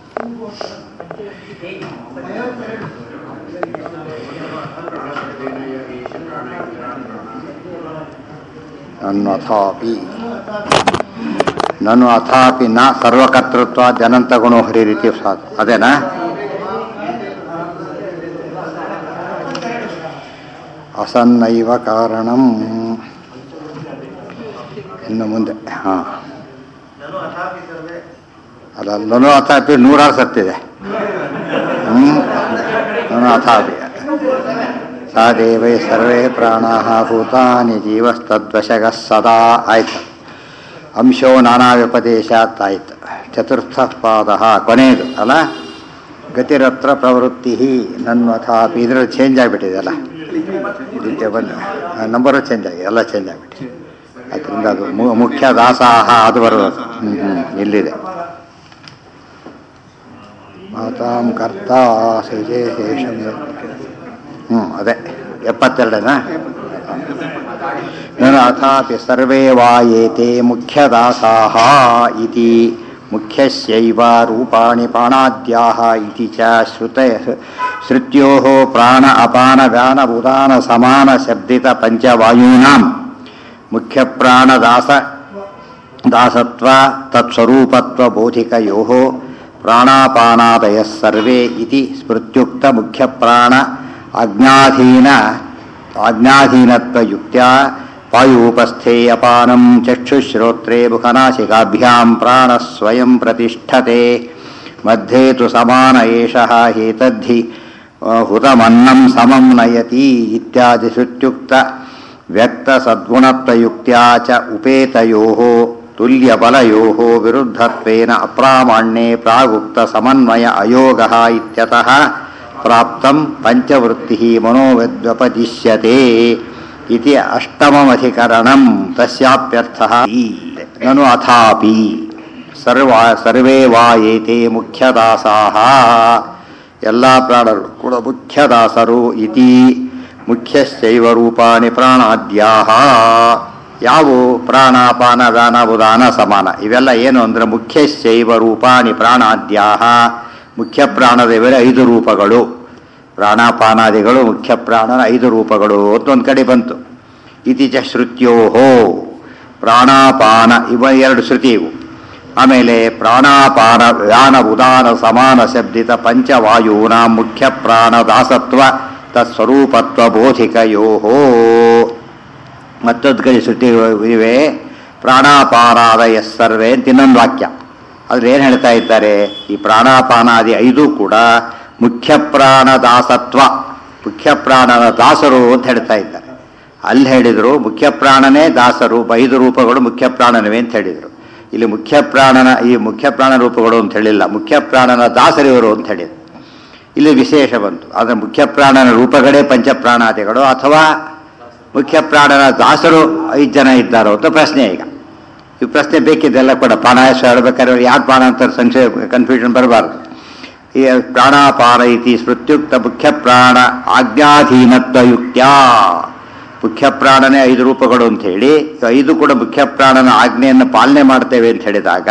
ನನ್ವಥಾಪಿ ನನು ಅಥಾಪಿ ನ ಸರ್ವಕರ್ತೃತ್ವ ಅನಂತ ಗುಣೋ ಹರಿ ರೀತಿ ಸಾಧು ಅದೇನಾ ಅಸನ್ನೈವ ಕಾರಣಂ ಇನ್ನು ಮುಂದೆ ಹಾಂ ಅಲ್ಲ ನನು ಅಥಾಪಿ ನೂರಾರು ಸತ್ತಿದೆ ಹ್ಞೂ ನನು ಅಥಾಪಿ ಸಾ ದೇವೈ ಸರ್ವೇ ಪ್ರಾಣಾ ಭೂತಾನಿ ಜೀವಸ್ತದ್ವಶಗಃ ಸದಾ ಆಯ್ತು ಅಂಶೋ ನಾನಾ ವ್ಯಪದೇಶಾತ್ ಆಯ್ತು ಚತುರ್ಥ ಪಾದ ಕೊನೆಯದು ಅಲ್ಲ ಗತಿರತ್ರ ಪ್ರವೃತ್ತಿ ನನ್ವಥಾಪಿ ಇದರಲ್ಲಿ ಚೇಂಜ್ ಆಗಿಬಿಟ್ಟಿದೆ ಅಲ್ಲ ಇದಕ್ಕೆ ಬಂದು ನಂಬರು ಚೇಂಜ್ ಆಗಿದೆ ಎಲ್ಲ ಚೇಂಜ್ ಆಗಿಬಿಟ್ಟಿದೆ ಅದರಿಂದ ಅದು ಮು- ಮುಖ್ಯ ದಾಸಾಹ ಅದು ಬರೋದು ಹ್ಞೂ ಹ್ಞೂ ಇಲ್ಲಿದೆ ಮಾತಾಂ ಕರ್ತ ಸಜೆ ಶೇಷಂ ಹ್ಞೂ ಅದೇ ಎಪ್ಪತ್ತೆರಡನಾ ನಾನು ಅಥಾಪಿ ಸರ್ವೇ ವಾಯೇತೆ ಮುಖ್ಯದಾಸಾಹ ಇತಿ ಮುಖ್ಯಸ್ಯೈವ ರೂಪಾಣಿ ಪ್ರಾಣಾದ್ಯಾಹ ಇತಿ ಚ ಶ್ರುತ ಶ್ರುತ್ಯೋಃ ಪ್ರಾಣ ಅಪಾನ ವ್ಯಾನ ಉದಾನ ಸಮಾನ ಶಬ್ದಿತ ಪಂಚವಾಯೂನಾಂ ಮುಖ್ಯಪ್ರಾಣದಾಸ ದಾಸತ್ವ ತತ್ಸ್ವರೂಪತ್ವ ಬೋಧಿಕಯೋಃ ಪ್ರಾಣಾಪಾನಾದಯಃ ಸರ್ವೇ ಇತಿ ಸ್ಮೃತ್ಯುಕ್ತ ಮುಖ್ಯಪ್ರಾಣ ಅಜ್ಞಾಧೀನ ಆಜ್ಞಾಧೀನತ್ವಯುಕ್ತ್ಯ ವಾಯೂಪಸ್ಥೆ ಅಪಾನಂ ಚಕ್ಷುಶ್ರೋತ್ರೇ ಮುಖನಾಸಿಕಾಭ್ಯಾಂ ಪ್ರಾಣಃ ಸ್ವಯಂ ಪ್ರತಿಷ್ಠತೆ ಮಧ್ಯೆ ತು ಸಮಾನ ಏಷಃ ಹೇತದ್ಧಿ ಹುತಮನ್ನಂ ಸಮಂ ನಯತಿ ಇತ್ಯಾದಿ ಶ್ರುತ್ಯುಕ್ತ ವ್ಯಕ್ತಸದ್ಗುಣತ್ವಯುಕ್ತ್ಯಾ ಚ ಉಪೇತಯೋಃ ತುಲ್ಯಬಲಯೋಃ ವಿರುದ್ಧತ್ವೇನ ಅಪ್ರಾಮಾಣ್ಯೆ ಪ್ರಾಗುಕ್ತಸಮನ್ವಯ ಅಯೋಗಃ ಇತ್ಯತಃ ಪ್ರಾಪ್ತಂ ಪಂಚವೃತ್ತಿಃ ಮನೋವ್ಯಪದಿಶ್ಯತೆ ಇತಿ ಅಷ್ಟಮಮಧಿಕರಣಂ ತಸ್ಯಾಪ್ಯರ್ಥಃ ಈ. ನನು ಅಥಾಪಿ ಸರ್ವ ಸರ್ವೇ ವಾ ಏತೆ ಮುಖ್ಯದಾಸಾಹ ಎಲ್ಲ ಪ್ರಾಣರು ಕೂಡ ಮುಖ್ಯದಾಸರು ಇತಿ ಮುಖ್ಯಶ್ಚೈವ ರೂಪಾಣಿ ಪ್ರಾಣಾದ್ಯಾಹ ಯಾವು ಪ್ರಾಣಾಪಾನ ದಾನ ಉದಾನ ಸಮಾನ ಇವೆಲ್ಲ ಏನು ಅಂದರೆ ಮುಖ್ಯಶ್ಚೈವ ರೂಪಾಣಿ ಪ್ರಾಣಾದ್ಯಾಹ ಮುಖ್ಯ ಪ್ರಾಣದ ಇವೆಲ್ಲ ಐದು ರೂಪಗಳು ಪ್ರಾಣಾಪಾನಾದಿಗಳು ಮುಖ್ಯ ಪ್ರಾಣನ ಐದು ರೂಪಗಳು ಅಂತ ಒಂದು ಕಡೆ ಬಂತು ಇತಿಚ ಶ್ರುತ್ಯೋಹೋ ಪ್ರಾಣಾಪಾನ ಇವ ಎರಡು ಶ್ರುತಿ ಇವು ಆಮೇಲೆ ಪ್ರಾಣಾಪಾನ ವ್ಯಾನ ಉದಾನ ಸಮಾನ ಶಬ್ದಿತ ಪಂಚವಾಯೂನ ಮುಖ್ಯ ಪ್ರಾಣ ದಾಸತ್ವ ತತ್ಸ್ವರೂಪತ್ವ ಬೋಧಿಕಯೋಹೋ ಮತ್ತೊಂದು ಕಡೆ ಶ್ರುತಿ ಇವೆ ಪ್ರಾಣಾಪಾನಾದಯ ಸರ್ವೇ ಅಂತ ಇನ್ನೊಂದು ವಾಕ್ಯ ಅದ್ರ ಏನು ಹೇಳ್ತಾ ಇದ್ದಾರೆ ಈ ಪ್ರಾಣಾಪಾನಾದಿ ಐದು ಕೂಡ ಮುಖ್ಯ ಪ್ರಾಣ ದಾಸತ್ವ ಮುಖ್ಯ ಪ್ರಾಣನ ದಾಸರು ಅಂತ ಹೇಳ್ತಾ ಇದ್ದಾರೆ ಅಲ್ಲಿ ಹೇಳಿದರು ಮುಖ್ಯ ಪ್ರಾಣನೇ ದಾಸರು ಐದು ರೂಪಗಳು ಮುಖ್ಯ ಪ್ರಾಣನವೇ ಅಂತ ಹೇಳಿದರು ಇಲ್ಲಿ ಮುಖ್ಯ ಪ್ರಾಣನ ಈ ಮುಖ್ಯ ಪ್ರಾಣ ರೂಪಗಳು ಅಂತ ಹೇಳಿಲ್ಲ ಮುಖ್ಯ ಪ್ರಾಣನ ದಾಸರಿವರು ಅಂತ ಹೇಳಿದರು ಇಲ್ಲಿ ವಿಶೇಷ ಬಂತು ಆದರೆ ಮುಖ್ಯ ಪ್ರಾಣನ ರೂಪಗಳೇ ಪಂಚಪ್ರಾಣಾದಿಗಳು ಅಥವಾ ಮುಖ್ಯ ಪ್ರಾಣನ ದಾಸರು ಐದು ಜನ ಇದ್ದಾರೋ ಅಂತ ಪ್ರಶ್ನೆ ಈಗ ಈ ಪ್ರಶ್ನೆ ಬೇಕಿದ್ದೆಲ್ಲ ಕೂಡ ಪ್ರಾಣಾಯಾಸ ಹೇಳ್ಬೇಕಾದ್ರೆ ಯಾರು ಪ್ರಾಣ ಅಂತ ಸಂಶಯ ಕನ್ಫ್ಯೂಷನ್ ಬರಬಾರ್ದು ಈ ಪ್ರಾಣಾಪಾನ ಇತಿ ಸ್ಮೃತ್ಯುಕ್ತ ಮುಖ್ಯ ಪ್ರಾಣ ಆಜ್ಞಾಧೀನತ್ವಯುಕ್ತ್ಯ ಮುಖ್ಯ ಪ್ರಾಣನೇ ಐದು ರೂಪಗಳು ಅಂತ ಹೇಳಿ ಈ ಐದು ಕೂಡ ಮುಖ್ಯ ಪ್ರಾಣನ ಆಜ್ಞೆಯನ್ನು ಪಾಲನೆ ಮಾಡ್ತೇವೆ ಅಂತ ಹೇಳಿದಾಗ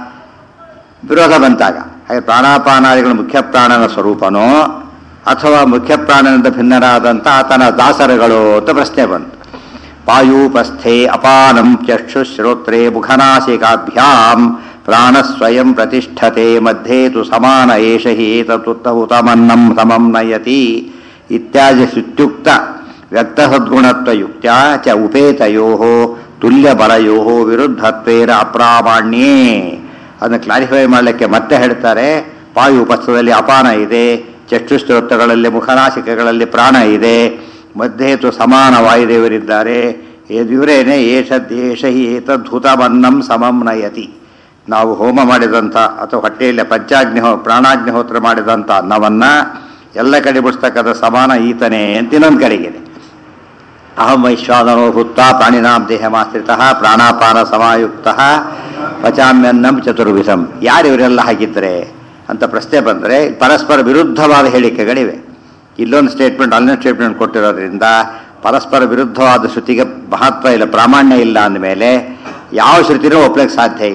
ವಿರೋಧ ಬಂತಾಗ ಹಾಗೆ ಪ್ರಾಣಾಪಾನಾದಿಗಳು ಮುಖ್ಯ ಪ್ರಾಣನ ಸ್ವರೂಪನೋ ಅಥವಾ ಮುಖ್ಯ ಪ್ರಾಣನಿಂದ ಭಿನ್ನರಾದಂಥ ಆತನ ದಾಸರುಗಳು ಅಂತ ಪ್ರಶ್ನೆ ಬಂತು ವಾಯೂಪಸ್ಥೆ ಅಪಾನಂ ಚಕ್ಷುಶ್ರೋತ್ರೇ ಮುಖನಾಸಿಕಾಭ್ಯಾಂ ಪ್ರಾಣ ಸ್ವಯಂ ಪ್ರತಿಷ್ಠತೆ ಮಧ್ಯೆ ತು ಸಮಾನ ಏಷ ಹಿ ಏತತ್ತುತ್ತಮನ್ನಂ ಸಮಂ ನಯತಿ ಇತ್ಯಾದಿ ಸುತ್ಯುಕ್ತ ವ್ಯಕ್ತಸದ್ಗುಣತ್ವಯುಕ್ತ್ಯ ಚ ಉಪೇತಯೋ ತುಲ್ಯಬಲಯೋ ವಿರುದ್ಧತ್ವೇನ ಅಪ್ರಾಮಾಣ್ಯೇ ಅದನ್ನು ಕ್ಲಾರಿಫೈ ಮಾಡಲಿಕ್ಕೆ ಮತ್ತೆ ಹೇಳ್ತಾರೆ ವಾಯು ಉಪಸ್ಥದಲ್ಲಿ ಅಪಾನ ಇದೆ ಚಕ್ಷುಸ್ತೋತ್ರಗಳಲ್ಲಿ ಮುಖನಾಸಿಕಗಳಲ್ಲಿ ಪ್ರಾಣ ಇದೆ ಮಧ್ಯೆ ತು ಸಮಾನ ವಾಯುದೇವರಿದ್ದಾರೆ ಇವರೇನೆ ಏಷದ್ದೇಶ ಹಿ ಏತದ್ಹುತಮನ್ನಂ ಸಮಂ ನಯತಿ ನಾವು ಹೋಮ ಮಾಡಿದಂಥ ಅಥವಾ ಹೊಟ್ಟೆಯಲ್ಲಿ ಪಂಚಾಗ್ನಿಹೋ ಪ್ರಾಣಾಗ್ನಿಹೋತ್ರ ಮಾಡಿದಂಥ ಅನ್ನವನ್ನು ಎಲ್ಲ ಕಡೆ ಬಿಡಿಸ್ತಕ್ಕಂಥ ಸಮಾನ ಈತನೇ ಅಂತ ಇನ್ನೊಂದು ಕಡೆಗಿದೆ ಅಹಂ ವೈಶ್ವಾನರೋ ಭೂತ ಪ್ರಾಣಿನಾಂ ದೇಹಮಾಶ್ರಿತ ಪ್ರಾಣಾಪಾನ ಸಮಾಯುಕ್ತ ಪಚಾಮ್ಯನ್ನಂ ಚತುರ್ವಿಧಂ ಯಾರು ಇವರೆಲ್ಲ ಹಾಗಿದ್ರೆ ಅಂತ ಪ್ರಶ್ನೆ ಬಂದರೆ ಪರಸ್ಪರ ವಿರುದ್ಧವಾದ ಹೇಳಿಕೆಗಳಿವೆ ಇಲ್ಲೊಂದು ಸ್ಟೇಟ್ಮೆಂಟ್ ಅಲ್ಲೊಂದು ಸ್ಟೇಟ್ಮೆಂಟ್ ಕೊಟ್ಟಿರೋದ್ರಿಂದ ಪರಸ್ಪರ ವಿರುದ್ಧವಾದ ಶ್ರುತಿಗೆ ಮಹತ್ವ ಇಲ್ಲ ಪ್ರಾಮಾಣ್ಯ ಇಲ್ಲ ಅಂದಮೇಲೆ ಯಾವ ಶ್ರುತಿನೂ ಒಪ್ಲಿಕ್ಕೆ ಸಾಧ್ಯ ಇಲ್ಲ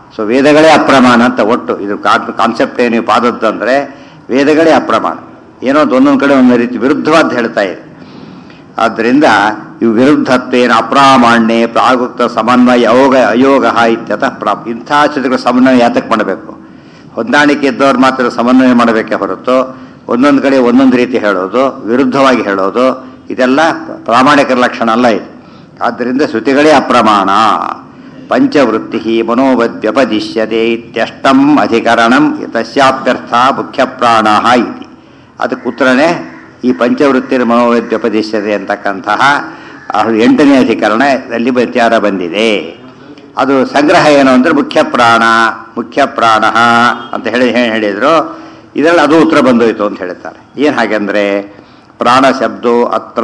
ಸೊ ವೇದಗಳೇ ಅಪ್ರಮಾಣ ಅಂತ ಒಟ್ಟು ಇದು ಕಾನ್ಸೆಪ್ಟ್ ಏನು ಪಾದದ್ದು ಅಂದರೆ ವೇದಗಳೇ ಅಪ್ರಮಾಣ ಏನೋ ಒಂದು ಒಂದೊಂದು ಕಡೆ ಒಂದು ರೀತಿ ವಿರುದ್ಧವಾದ ಹೇಳ್ತಾ ಇದೆ ಆದ್ದರಿಂದ ಇವು ವಿರುದ್ಧತ್ವೇನ ಅಪ್ರಾಮಾಣ್ಯೆ ಪ್ರಾಗುಕ್ತ ಸಮನ್ವಯ ಯೋಗ ಅಯೋಗ ಇತ್ಯತಃ ಪ್ರಾ ಇಂಥ ಚಿತ್ರಗಳ ಸಮನ್ವಯ ಯಾತಕ್ಕೆ ಮಾಡಬೇಕು ಹೊಂದಾಣಿಕೆ ಇದ್ದವ್ರು ಮಾತ್ರ ಸಮನ್ವಯ ಮಾಡಬೇಕೇ ಹೊರತು ಒಂದೊಂದು ಕಡೆ ಒಂದೊಂದು ರೀತಿ ಹೇಳೋದು ವಿರುದ್ಧವಾಗಿ ಹೇಳೋದು ಇದೆಲ್ಲ ಪ್ರಾಮಾಣಿಕರ ಲಕ್ಷಣ ಅಲ್ಲ ಇದು ಆದ್ದರಿಂದ ಶ್ರುತಿಗಳೇ ಅಪ್ರಮಾಣ ಪಂಚವೃತ್ತಿ ಮನೋವದ್ವ್ಯಪದಿಶ್ಯತೆ ಇತ್ಯಷ್ಟಂ ಅಧಿಕರಣಂ ತಸ್ಯಾಪ್ಯರ್ಥ ಮುಖ್ಯಪ್ರಾಣ ಇತಿ ಅದಕ್ಕೆ ಉತ್ತರನೇ ಈ ಪಂಚವೃತ್ತಿ ಮನೋವದ್ವ್ಯಪದಿಶ್ಯತೆ ಅಂತಕ್ಕಂತಹ ಆ ಎಂಟನೇ ಅಧಿಕರಣದಲ್ಲಿ ವಿಚಾರ ಬಂದಿದೆ ಅದು ಸಂಗ್ರಹ ಏನು ಅಂದರೆ ಮುಖ್ಯ ಪ್ರಾಣ ಮುಖ್ಯ ಪ್ರಾಣ ಅಂತ ಹೇಳಿ ಏನು ಹೇಳಿದರು ಇದರಲ್ಲಿ ಅದು ಉತ್ತರ ಬಂದೋಯ್ತು ಅಂತ ಹೇಳ್ತಾರೆ ಏನು ಹಾಗೆಂದರೆ ಪ್ರಾಣ ಶಬ್ದೋ ಅತ್ರ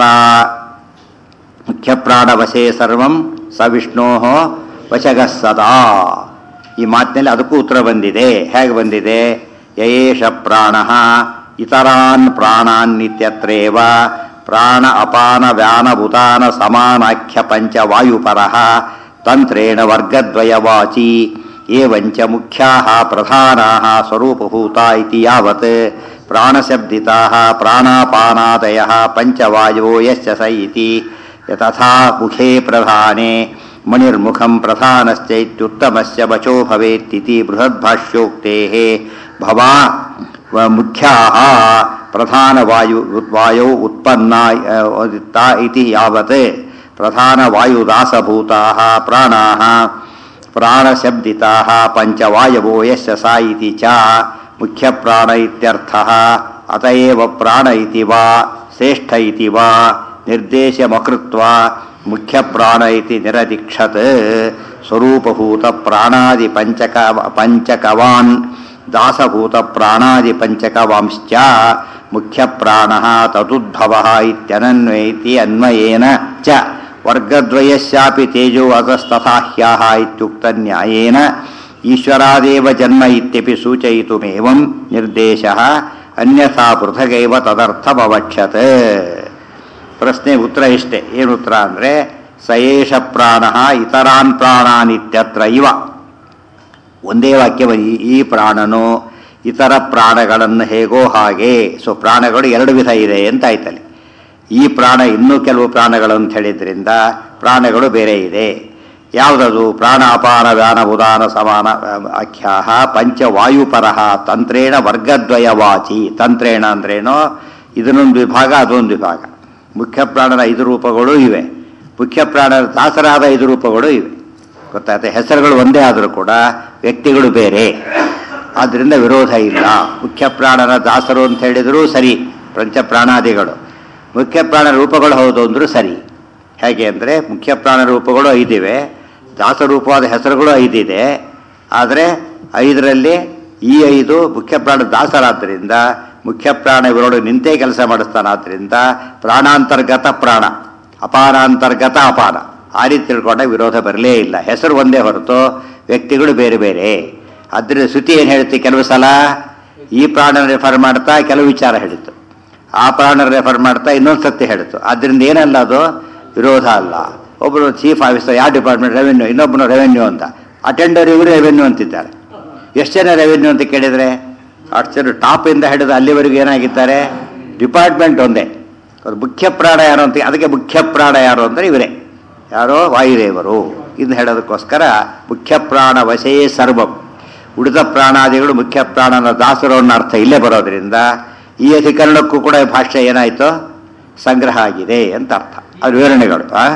ಮುಖ್ಯ ಪ್ರಾಣವಶೇ ಸರ್ವಂ ಸ ವಿಷ್ಣೋ ವಶಗ ಸದಾ ಈ ಮಾತಿನಲ್ಲಿ ಅದಕ್ಕೂ ಉತ್ತರ ಬಂದಿದೆ ಹೇಗೆ ಬಂದಿದೆ ಯಯೇಷ ಪ್ರಾಣ ಇತರಾನ್ ಪ್ರಾಣಾನ್ನಿತ್ಯತ್ರೇವ ಪ್ರಾಣ ಅಪಾನ ವ್ಯಾನ ಭೂತಾನ ಸಮಾನಾಖ್ಯ ಪಂಚ ವಾಯುಪರಃ ತಂತ್ರೇಣ ವರ್ಗದ್ವಯವಾಚಿ ಏವಂಚ ಮುಖ್ಯಾಃ ಪ್ರಧಾನಾಃ ಸ್ವರೂಪಭೂತಾ ಇತಿ ಯಾವತ್ ಪ್ರಾಣಶಬ್ದಿತಾಃ ಪ್ರಾಣಾಪಾನಾದಯಃ ಪಂಚವಾಯೋ ಯಶ್ಚ ಸ ಇತಿ ಯಥಾ ಮುಖೇ ಪ್ರಧಾನೆ ಮಣಿರ್ಮುಖಂ ಪ್ರಧಾನಶ್ಚೈತ್ಯುತ್ತಮಸ್ಯ ವಚೋ ಭವೇತ್ತಿತಿ ಬೃಹದ್ಭಾಷ್ಯೋಕ್ತೇಃ ಭವಾ ವ- ಮುಖ್ಯಾः ಪ್ರಧಾನವಾಯು ವಾಯೌ ಉತ್ಪನ್ನಾ ಅ, ತಾ ಇತಿ ಯಾವತ್ ಪ್ರಧಾನವಾಯುದಾಸಭೂತಾः ಪ್ರಾಣಾः ಪ್ರಾಣಶಬ್ದಿತಾः ಪಂಚವಾಯವೋ ಯಶ್ಚ ಸ ಇತಿ ಚ ಮುಖ್ಯಪ್ರಾಣ ಇತ್ಯರ್ಥಃ ಅತ ಏವ ಪ್ರಾಣ ಇತಿ ವಾ ಶ್ರೇಷ್ಠ ಇತಿ ವಾ ನಿರ್ದೇಶಮಕೃತ್ವ ಮುಖ್ಯಪ್ರಾಣ ಇತಿ ನಿರದಿಕ್ಷತ್ ಸ್ವರೂಪಭೂತ ಪ್ರಾಣಾದಿ ಪಂಚಕ ಪಂಚಕವಾನ್ ದಾಸಭೂತ ಪ್ರಾಣಾದಿ ಪಂಚಕವಾಂಶ್ಚ ಮುಖ್ಯಪ್ರಾಣ ತದುದ್ಭವ ಇತ್ಯನನ್ವಯಿತಿ ಅನ್ವಯೇನ ಚ ವರ್ಗದ್ವಯಸ್ಯಾಪಿ ತೇಜೋ ಅತಸ್ತಥಾಹ್ಯಾಹ ಇತ್ಯುಕ್ತ ನ್ಯಾಯೇನ ಈಶ್ವರಾದೇವ ಜನ್ಮ ಇತ್ಯಪಿ ಸೂಚಯಿತುಮೇವಂ ನಿರ್ದೇಶ ಅನ್ಯಥಾ ಪೃಥಗೈವ ತದರ್ಥಮವಕ್ಷ್ಯತ್ ಪ್ರಶ್ನೆ ಉತ್ತರ ಇಷ್ಟೇ ಏನು ಉತ್ತರ ಅಂದರೆ ಸಯೇಷ ಪ್ರಾಣ ಇತರಾನ್ ಪ್ರಾಣಾನಿತ್ಯತ್ರ ಇವ ಒಂದೇ ವಾಕ್ಯವ ಈ- ಈ ಪ್ರಾಣನು ಇತರ ಪ್ರಾಣಗಳನ್ನು ಹೇಗೋ ಹಾಗೆ ಸೊ ಪ್ರಾಣಗಳು ಎರಡು ವಿಧ ಇದೆ ಅಂತ ಆಯ್ತಲ್ಲಿ ಈ ಪ್ರಾಣ ಇನ್ನೂ ಕೆಲವು ಪ್ರಾಣಗಳು ಅಂತ ಹೇಳಿದ್ರಿಂದ ಪ್ರಾಣಗಳು ಬೇರೆ ಇದೆ ಯಾವುದದು ಪ್ರಾಣ ಅಪಾನ ವ್ಯಾನ ಉದಾನ ಸಮಾನ ಆಖ್ಯಾಹ ಪಂಚವಾಯುಪರಃ ತಂತ್ರೇಣ ವರ್ಗದ್ವಯ ವಾಚಿ ತಂತ್ರೇಣ ಅಂದ್ರೇನೋ ಇದನ್ನೊಂದು ವಿಭಾಗ ಅದೊಂದು ವಿಭಾಗ ಮುಖ್ಯ ಪ್ರಾಣನ ಐದು ರೂಪಗಳು ಇವೆ ಮುಖ್ಯ ಪ್ರಾಣನ ದಾಸರಾದ ಐದು ರೂಪಗಳು ಇವೆ ಗೊತ್ತಾಯ್ತು ಹೆಸರುಗಳು ಒಂದೇ ಆದರೂ ಕೂಡ ವ್ಯಕ್ತಿಗಳು ಬೇರೆ ಆದ್ದರಿಂದ ವಿರೋಧ ಇಲ್ಲ ಮುಖ್ಯ ಪ್ರಾಣನ ದಾಸರು ಅಂತ ಹೇಳಿದರೂ ಸರಿ ಪಂಚ ಪ್ರಾಣಾದಿಗಳು ಮುಖ್ಯ ಪ್ರಾಣ ರೂಪಗಳು ಹೌದು ಅಂದರೂ ಸರಿ ಹೇಗೆ ಅಂದರೆ ಮುಖ್ಯ ಪ್ರಾಣ ರೂಪಗಳು ಐದಿವೆ ದಾಸರೂಪವಾದ ಹೆಸರುಗಳು ಐದಿದೆ ಆದರೆ ಐದರಲ್ಲಿ ಈ ಐದು ಮುಖ್ಯ ಪ್ರಾಣ ದಾಸರಾದ್ದರಿಂದ ಮುಖ್ಯ ಪ್ರಾಣ ಇವರೊಳಗೆ ನಿಂತೇ ಕೆಲಸ ಮಾಡಿಸ್ತಾನಾದ್ರಿಂದ ಪ್ರಾಣಾಂತರ್ಗತ ಪ್ರಾಣ ಅಪಾನಾಂತರ್ಗತ ಅಪಾನ ಆ ರೀತಿ ತಿಳ್ಕೊಂಡಾಗ ವಿರೋಧ ಬರಲೇ ಇಲ್ಲ ಹೆಸರು ಒಂದೇ ಹೊರತು ವ್ಯಕ್ತಿಗಳು ಬೇರೆ ಬೇರೆ ಆದ್ದರಿಂದ ಶ್ರುತಿ ಏನು ಹೇಳ್ತಿ ಕೆಲವು ಸಲ ಈ ಪ್ರಾಣ ರೆಫರ್ ಮಾಡ್ತಾ ಕೆಲವು ವಿಚಾರ ಹೇಳಿತು ಆ ಪ್ರಾಣ ರೆಫರ್ ಮಾಡ್ತಾ ಇನ್ನೊಂದು ಸತ್ಯ ಹೇಳಿತು ಆದ್ದರಿಂದ ಏನಲ್ಲ ಅದು ವಿರೋಧ ಅಲ್ಲ ಒಬ್ಬರು ಚೀಫ್ ಆಫೀಸರ್ ಯಾವ ಡಿಪಾರ್ಟ್ಮೆಂಟ್ ರೆವೆನ್ಯೂ ಇನ್ನೊಬ್ಬನು ರೆವೆನ್ಯೂ ಅಂತ ಅಟೆಂಡರ್ ಇವರು ರೆವೆನ್ಯೂ ಅಂತಿದ್ದಾರೆ ಎಷ್ಟು ಜನ ರೆವೆನ್ಯೂ ಅಂತ ಕೇಳಿದರೆ ಅಷ್ಟು ಜನ ಟಾಪಿಂದ ಹಿಡಿದು ಅಲ್ಲಿವರೆಗೂ ಏನಾಗಿದ್ದಾರೆ ಡಿಪಾರ್ಟ್ಮೆಂಟ್ ಒಂದೇ ಅದು ಮುಖ್ಯ ಪ್ರಾಣ ಯಾರು ಅಂತ ಅದಕ್ಕೆ ಮುಖ್ಯ ಪ್ರಾಣ ಯಾರು ಅಂದರೆ ಇವರೇ ಯಾರೋ ವಾಯುದೇವರು ಇದು ಹೇಳೋದಕ್ಕೋಸ್ಕರ ಮುಖ್ಯ ಪ್ರಾಣ ವಶೇ ಸರ್ವಂ ಉಳಿದ ಪ್ರಾಣಾದಿಗಳು ಮುಖ್ಯ ಪ್ರಾಣನ ದಾಸರು ಅನ್ನೋ ಅರ್ಥ ಇಲ್ಲೇ ಬರೋದ್ರಿಂದ ಈ ಅಧಿಕರಣಕ್ಕೂ ಕೂಡ ಭಾಷ್ಯ ಏನಾಯಿತು ಸಂಗ್ರಹ ಆಗಿದೆ ಅಂತ ಅರ್ಥ ಅದು ವಿವರಣೆಗಳು ಆ?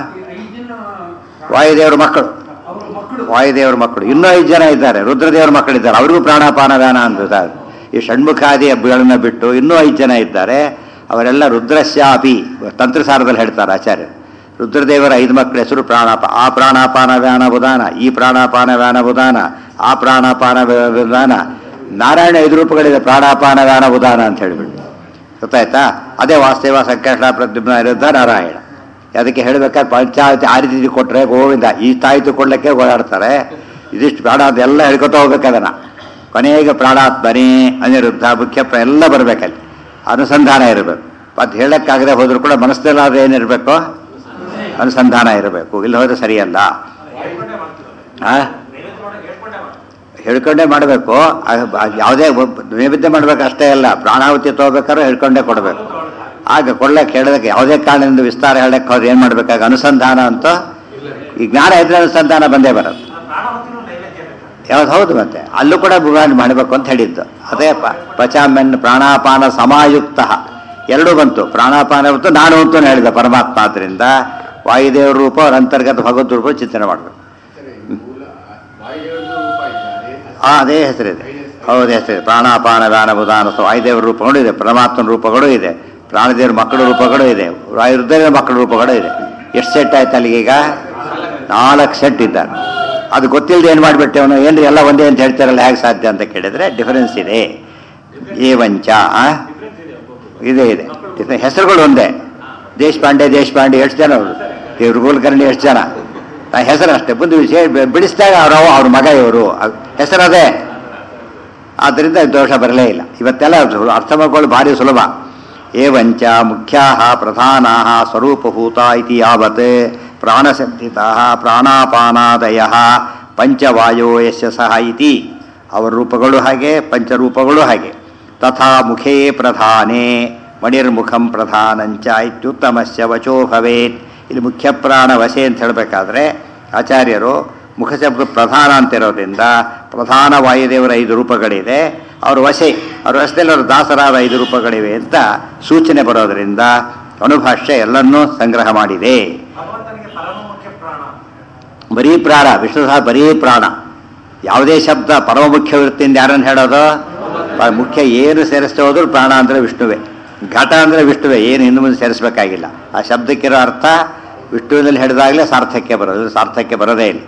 ವಾಯುದೇವರ ಮಕ್ಕಳು ವಾಯುದೇವರ ಮಕ್ಕಳು ಇನ್ನೂ ಐದು ಜನ ಇದ್ದಾರೆ ರುದ್ರದೇವರ ಮಕ್ಕಳಿದ್ದಾರೆ ಅವ್ರಿಗೂ ಪ್ರಾಣಾಪಾನ ವ್ಯಾನ ಅಂದಿದ್ದಾರೆ ಈ ಷಣ್ಮುಖಾದಿ ಹಬ್ಬಗಳನ್ನ ಬಿಟ್ಟು ಇನ್ನೂ ಐದು ಜನ ಇದ್ದಾರೆ ಅವರೆಲ್ಲ ರುದ್ರಶ್ಯಾಪಿ ತಂತ್ರಸಾರದಲ್ಲಿ ಹೇಳ್ತಾರೆ ಆಚಾರ್ಯರು ರುದ್ರದೇವರ ಐದು ಮಕ್ಕಳ ಹೆಸರು ಪ್ರಾಣಾಪ ಆ ಪ್ರಾಣಾಪಾನ ವ್ಯಾನ ಬುಧಾನ ಈ ಪ್ರಾಣಾಪಾನ ವ್ಯಾನ ಬುಧಾನ ಆ ಪ್ರಾಣಾಪಾನ ವ್ಯ- ಬುಧಾನ ನಾರಾಯಣ ಐದು ರೂಪಗಳಿದೆ ಪ್ರಾಣಾಪಾನ ವ್ಯಾನ ಬುಧಾನ ಅಂತ ಹೇಳಿಬಿಟ್ಟು ಗೊತ್ತಾಯ್ತಾ ಅದೇ ವಾಸ್ತವ ಸಂಕಷ್ಟ ಪ್ರದ್ಯುಮ್ನ ಇರುತ್ತ ನಾರಾಯಣ ಅದಕ್ಕೆ ಹೇಳ್ಬೇಕಾದ್ರೆ ಪಂಚಾಯತಿ ಆ ರೀತಿ ಕೊಟ್ಟರೆ ಗೋವಿಂದ ಈ ತಾಯಿತು ಕೊಡ್ಲಿಕ್ಕೆ ಓಡಾಡ್ತಾರೆ ಇದಿಷ್ಟು ಪ್ರಾಣ ಅದೆಲ್ಲ ಹೇಳ್ಕೊತ ಹೋಗ್ಬೇಕದನ್ನ ಕೊನೆಗೆ ಪ್ರಾಣಾತ್ಮನೇ ಅನಿರುದ್ಧ ಮುಖ್ಯ ಪ್ರ- ಎಲ್ಲ ಬರಬೇಕಲ್ಲಿ ಅನುಸಂಧಾನ ಇರಬೇಕು ಅದು ಹೇಳಕ್ಕಾಗದೆ ಹೋದ್ರು ಕೂಡ ಮನಸ್ಸಲ್ಲಾದ್ರೆ ಏನಿರಬೇಕು ಅನುಸಂಧಾನ ಇರಬೇಕು ಇಲ್ಲಿ ಹೋದ್ರೆ ಸರಿಯಲ್ಲ ಆ? ಹೇಳ್ಕೊಂಡೇ ಮಾಡಬೇಕು ಯಾವುದೇ ಒಬ್ಬ- ನೈವೇದ್ಯ ಮಾಡ್ಬೇಕು ಅಷ್ಟೇ ಅಲ್ಲ ಪ್ರಾಣಾಹುತಿ ತಗೋಬೇಕಾದ್ರೆ ಹೇಳ್ಕೊಂಡೇ ಕೊಡಬೇಕು ಆಗ ಕೊಡ್ಲಕ್ಕೆ ಹೇಳೋದಕ್ಕೆ ಯಾವುದೇ ಕಾರಣದಿಂದ ವಿಸ್ತಾರ ಹೇಳಕ್ಕೆ ಅವ್ರು ಏನು ಮಾಡಬೇಕಾಗ ಅನುಸಂಧಾನ ಅಂತ ಈ ಜ್ಞಾನ ಇದ್ರೆ ಅನುಸಂಧಾನ ಬಂದೇ ಬರುತ್ತೆ ಪ್ರಾಣವತಿನೂ ನೈವೇದ್ಯ ಬೇಕು ಯಾವ್ದು ಹೌದು ಮತ್ತೆ ಅಲ್ಲೂ ಕೂಡ ಭಗವಾನ್ ಮಾಡಬೇಕು ಅಂತ ಹೇಳಿದ್ದು ಅದೇ ಪ ಪಚಾಮೆನ್ ಪ್ರಾಣಾಪಾನ ಸಮಾಯುಕ್ತ ಎರಡೂ ಬಂತು ಪ್ರಾಣಾಪಾನ ಬಂತು ನಾನು ಅಂತ ಹೇಳಿದ ಪರಮಾತ್ಮ ಆದ್ರಿಂದ ವಾಯುದೇವ್ರ ರೂಪ ಅವ್ರ ಅಂತರ್ಗತ ಭಗವದ್ ರೂಪ ಚಿಂತನೆ ಮಾಡಬೇಕು ಆ ಅದೇ ಹೆಸರಿದೆ ಹೌದು ಹೆಸರಿದೆ ಪ್ರಾಣಾಪಾನ ವ್ಯಾನ ಬುಧಾನ ಸೊ ವಾಯುದೇವರ ರೂಪಗಳು ಇದೆ ಪರಮಾತ್ಮನ ರೂಪಗಳು ಇದೆ ಪ್ರಾಣದೇವರ ಮಕ್ಕಳ ರೂಪಗಳು ಇದೆ ವಾಯುದೇವರ ಮಕ್ಕಳ ರೂಪಗಳು ಇದೆ ಎಷ್ಟು ಸೆಟ್ ಆಯ್ತು ಅಲ್ಲಿಗೆ ಈಗ ನಾಲ್ಕು ಸೆಟ್ ಇದ್ದಾರೆ ಅದು ಗೊತ್ತಿಲ್ಲದೆ ಏನು ಮಾಡಿಬಿಟ್ಟೆ ಅವನು ಏನ್ರಿ ಎಲ್ಲ ಒಂದೇ ಅಂತ ಹೇಳ್ತಾರಲ್ಲ ಹೇಗೆ ಸಾಧ್ಯ ಅಂತ ಕೇಳಿದ್ರೆ ಡಿಫರೆನ್ಸ್ ಇದೆ ಏವಂಚ ಆ? ಇದೆ ಇದೆ ಇದೆ. ಹೆಸರುಗಳು ಒಂದೇ ದೇಶಪಾಂಡೆ ದೇಶಪಾಂಡೆ ಎಷ್ಟು ಜನ ಅವರು ಇವ್ರು ಕುಲಕರ್ಣಿ ಎಷ್ಟು ಜನ ಆ ಹೆಸರು ಅಷ್ಟೇ ಬಂದು ವಿಷಯ ಬಿ- ಬಿಡಿಸಿದಾಗ ಅವ್ರ ಅವ್ರ ಮಗ ಇವರು ಹೆಸರದೇ ಆದ್ದರಿಂದ ದೋಷ ಬರಲೇ ಇಲ್ಲ ಇವತ್ತೆಲ್ಲ ಸು- ಅರ್ಥ ಮಾಡ್ಕೊಳ್ಳೋದು ಭಾರಿ ಸುಲಭ ಏವಂಚ ಮುಖ್ಯಾ ಪ್ರಧಾನಾ ಸ್ವರೂಪಭೂತ ಇತಿ ಯಾವತ್ ಪ್ರಾಣಶಬ್ದಿತ ಪ್ರಾಣಾಪಾನಾದಯ ಪಂಚವಾಯೋ ಯಶ ಸಹ ಇತಿ ಅವರ ರೂಪಗಳು ಹಾಗೆ ಪಂಚರೂಪಗಳು ಹಾಗೆ ತಥಾ ಮುಖೇ ಪ್ರಧಾನೇ ಮಣಿರ್ಮುಖಂ ಪ್ರಧಾನಂಚ ಇತ್ಯುತ್ತಮಸ್ಯ ವಚೋ ಭವೇತ್ ಇಲ್ಲಿ ಮುಖ್ಯ ಪ್ರಾಣ ವಶೆ ಅಂತ ಹೇಳಬೇಕಾದ್ರೆ ಆಚಾರ್ಯರು ಮುಖ ಶಬ್ದ ಪ್ರಧಾನ ಅಂತ ಇರೋದ್ರಿಂದ ಪ್ರಧಾನ ವಾಯುದೇವರ ಐದು ರೂಪಗಳಿದೆ ಅವ್ರ ವಶೆ ಅವ್ರ ವಶದಲ್ಲಿ ಅವ್ರ ದಾಸರಾದ ಐದು ರೂಪಗಳಿವೆ ಅಂತ ಸೂಚನೆ ಬರೋದರಿಂದ ಅನುಭಾಷ್ಯ ಎಲ್ಲನ್ನೂ ಸಂಗ್ರಹ ಮಾಡಿದೆ ಭಗವಂತನಿಗೆ ಪರಮ ಮುಖ್ಯ ಪ್ರಾಣ ಬರೀ ಪ್ರಾಣ ವಿಷ್ಣು ಸಹ ಬರೀ ಪ್ರಾಣ ಯಾವುದೇ ಶಬ್ದ ಪರಮ ಮುಖ್ಯ ವೃತ್ತಿಯಿಂದ ಯಾರನ್ನು ಹೇಳೋದು ಪ- ಮುಖ್ಯ ಏನು ಸೇರಿಸ್ತೇ ಹೋದ್ರು ಪ್ರಾಣ ಅಂದರೆ ವಿಷ್ಣುವೇ ಘಟ ಅಂದರೆ ವಿಷ್ಣುವೇ ಏನು ಇನ್ನು ಮುಂದೆ ಸೇರಿಸಬೇಕಾಗಿಲ್ಲ ಆ ಶಬ್ದಕ್ಕಿರೋ ಅರ್ಥ ವಿಷ್ಣುವಿನಲ್ಲಿ ಹಿಡಿದಾಗಲೇ ಸಾರ್ಥಕ್ಯ ಬರೋದು ಸಾರ್ಥಕ್ಯ ಬರೋದೇ ಇಲ್ಲ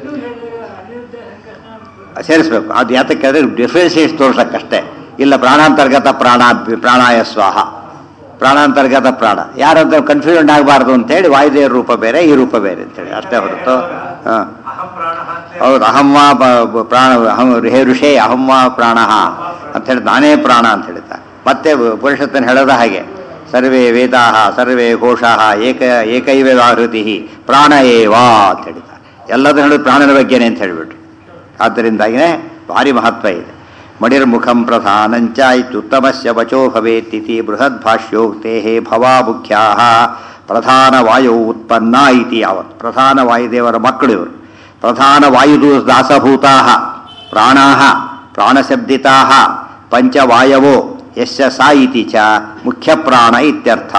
ಸೇರಿಸ್ಬೇಕು ಅದು ಯಾತಕ್ಕೆ ಅಂದರೆ ಡಿಫ್ರೆನ್ಸಿಯೇಟ್ ತೋರ್ಸಕ್ಕಷ್ಟೇ ಇಲ್ಲ ಪ್ರಾಣಾಂತರ್ಗತ ಪ್ರಾಣ ಪ್ರಾಣಾಯ ಸ್ವಾಹ ಪ್ರಾಣಾಂತರ್ಗತ ಪ್ರಾಣ ಯಾರಂತ ಕನ್ಫ್ಯೂಷನ್ ಆಗಬಾರ್ದು ಅಂತೇಳಿ ವಾಯುದೇವರ ರೂಪ ಬೇರೆ ಈ ರೂಪ ಬೇರೆ ಅಂತೇಳಿ ಅಷ್ಟೇ ಹೊರತು ಹಾಂ ಅಹಂ ಪ್ರಾಣ ಅಂತ ಹೌದು ಅಹಂ ವಾ ಬ- ಬ- ಪ್ರಾಣ ಅಹಂ ಹೇ ಋಷೇ ಅಹಂ ವಾ ಪ್ರಾಣ ಅಂತ ಹೇಳಿ ನಾನೇ ಪ್ರಾಣ ಅಂತ ಹೇಳ್ತಾರೆ ಮತ್ತೆ ಉಪನಿಷತ್ತನ್ನು ಹೇಳೋದ ಹಾಗೆ ಸರ್ವೇ ವೇದಾಹ ಸರ್ವೇ ಘೋಷಾಹ ಏಕ ಏಕೈವ ಆಹೃತಿ ಪ್ರಾಣ ಏವಾ ಅಂತ ಹೇಳ್ತಾರೆ ಎಲ್ಲದೂ ಹೇಳೋದು ಪ್ರಾಣನ ಬಗ್ಗೆನೇ ಅಂತ ಹೇಳಿಬಿಟ್ರು ಆದ್ದರಿಂದಾಗಿನೇ ಭಾರಿ ಮಹತ್ವ ಇದೆ ಮಣಿರ್ಮುಖಂ ಪ್ರಧಾನಂಚ ಇತ್ಯುತ್ತಮಸ್ಯ ವಚೋ ಭವೇತ್ತಿತಿ ಬೃಹದ್ಭಾಷ್ಯೋಕ್ತೆ ಭವಾ ಮುಖ್ಯಾ ಪ್ರಧಾನ ವಾಯು ಉತ್ಪನ್ನ ಇತಿ ಯಾವತ್ ಪ್ರಧಾನ ವಾಯುದೇವರ ಮಕ್ಕಳು ಇವರು ಪ್ರಧಾನ ವಾಯುದು ದಾಸಭೂತಾ ಪ್ರಾಣಾ ಪ್ರಾಣಶಬ್ದಿತಾ ಪಂಚವಾಯವೋ ಯಸ್ಯ ಸಾ ಇತಿ ಚ ಮುಖ್ಯ ಪ್ರಾಣ ಇತ್ಯರ್ಥ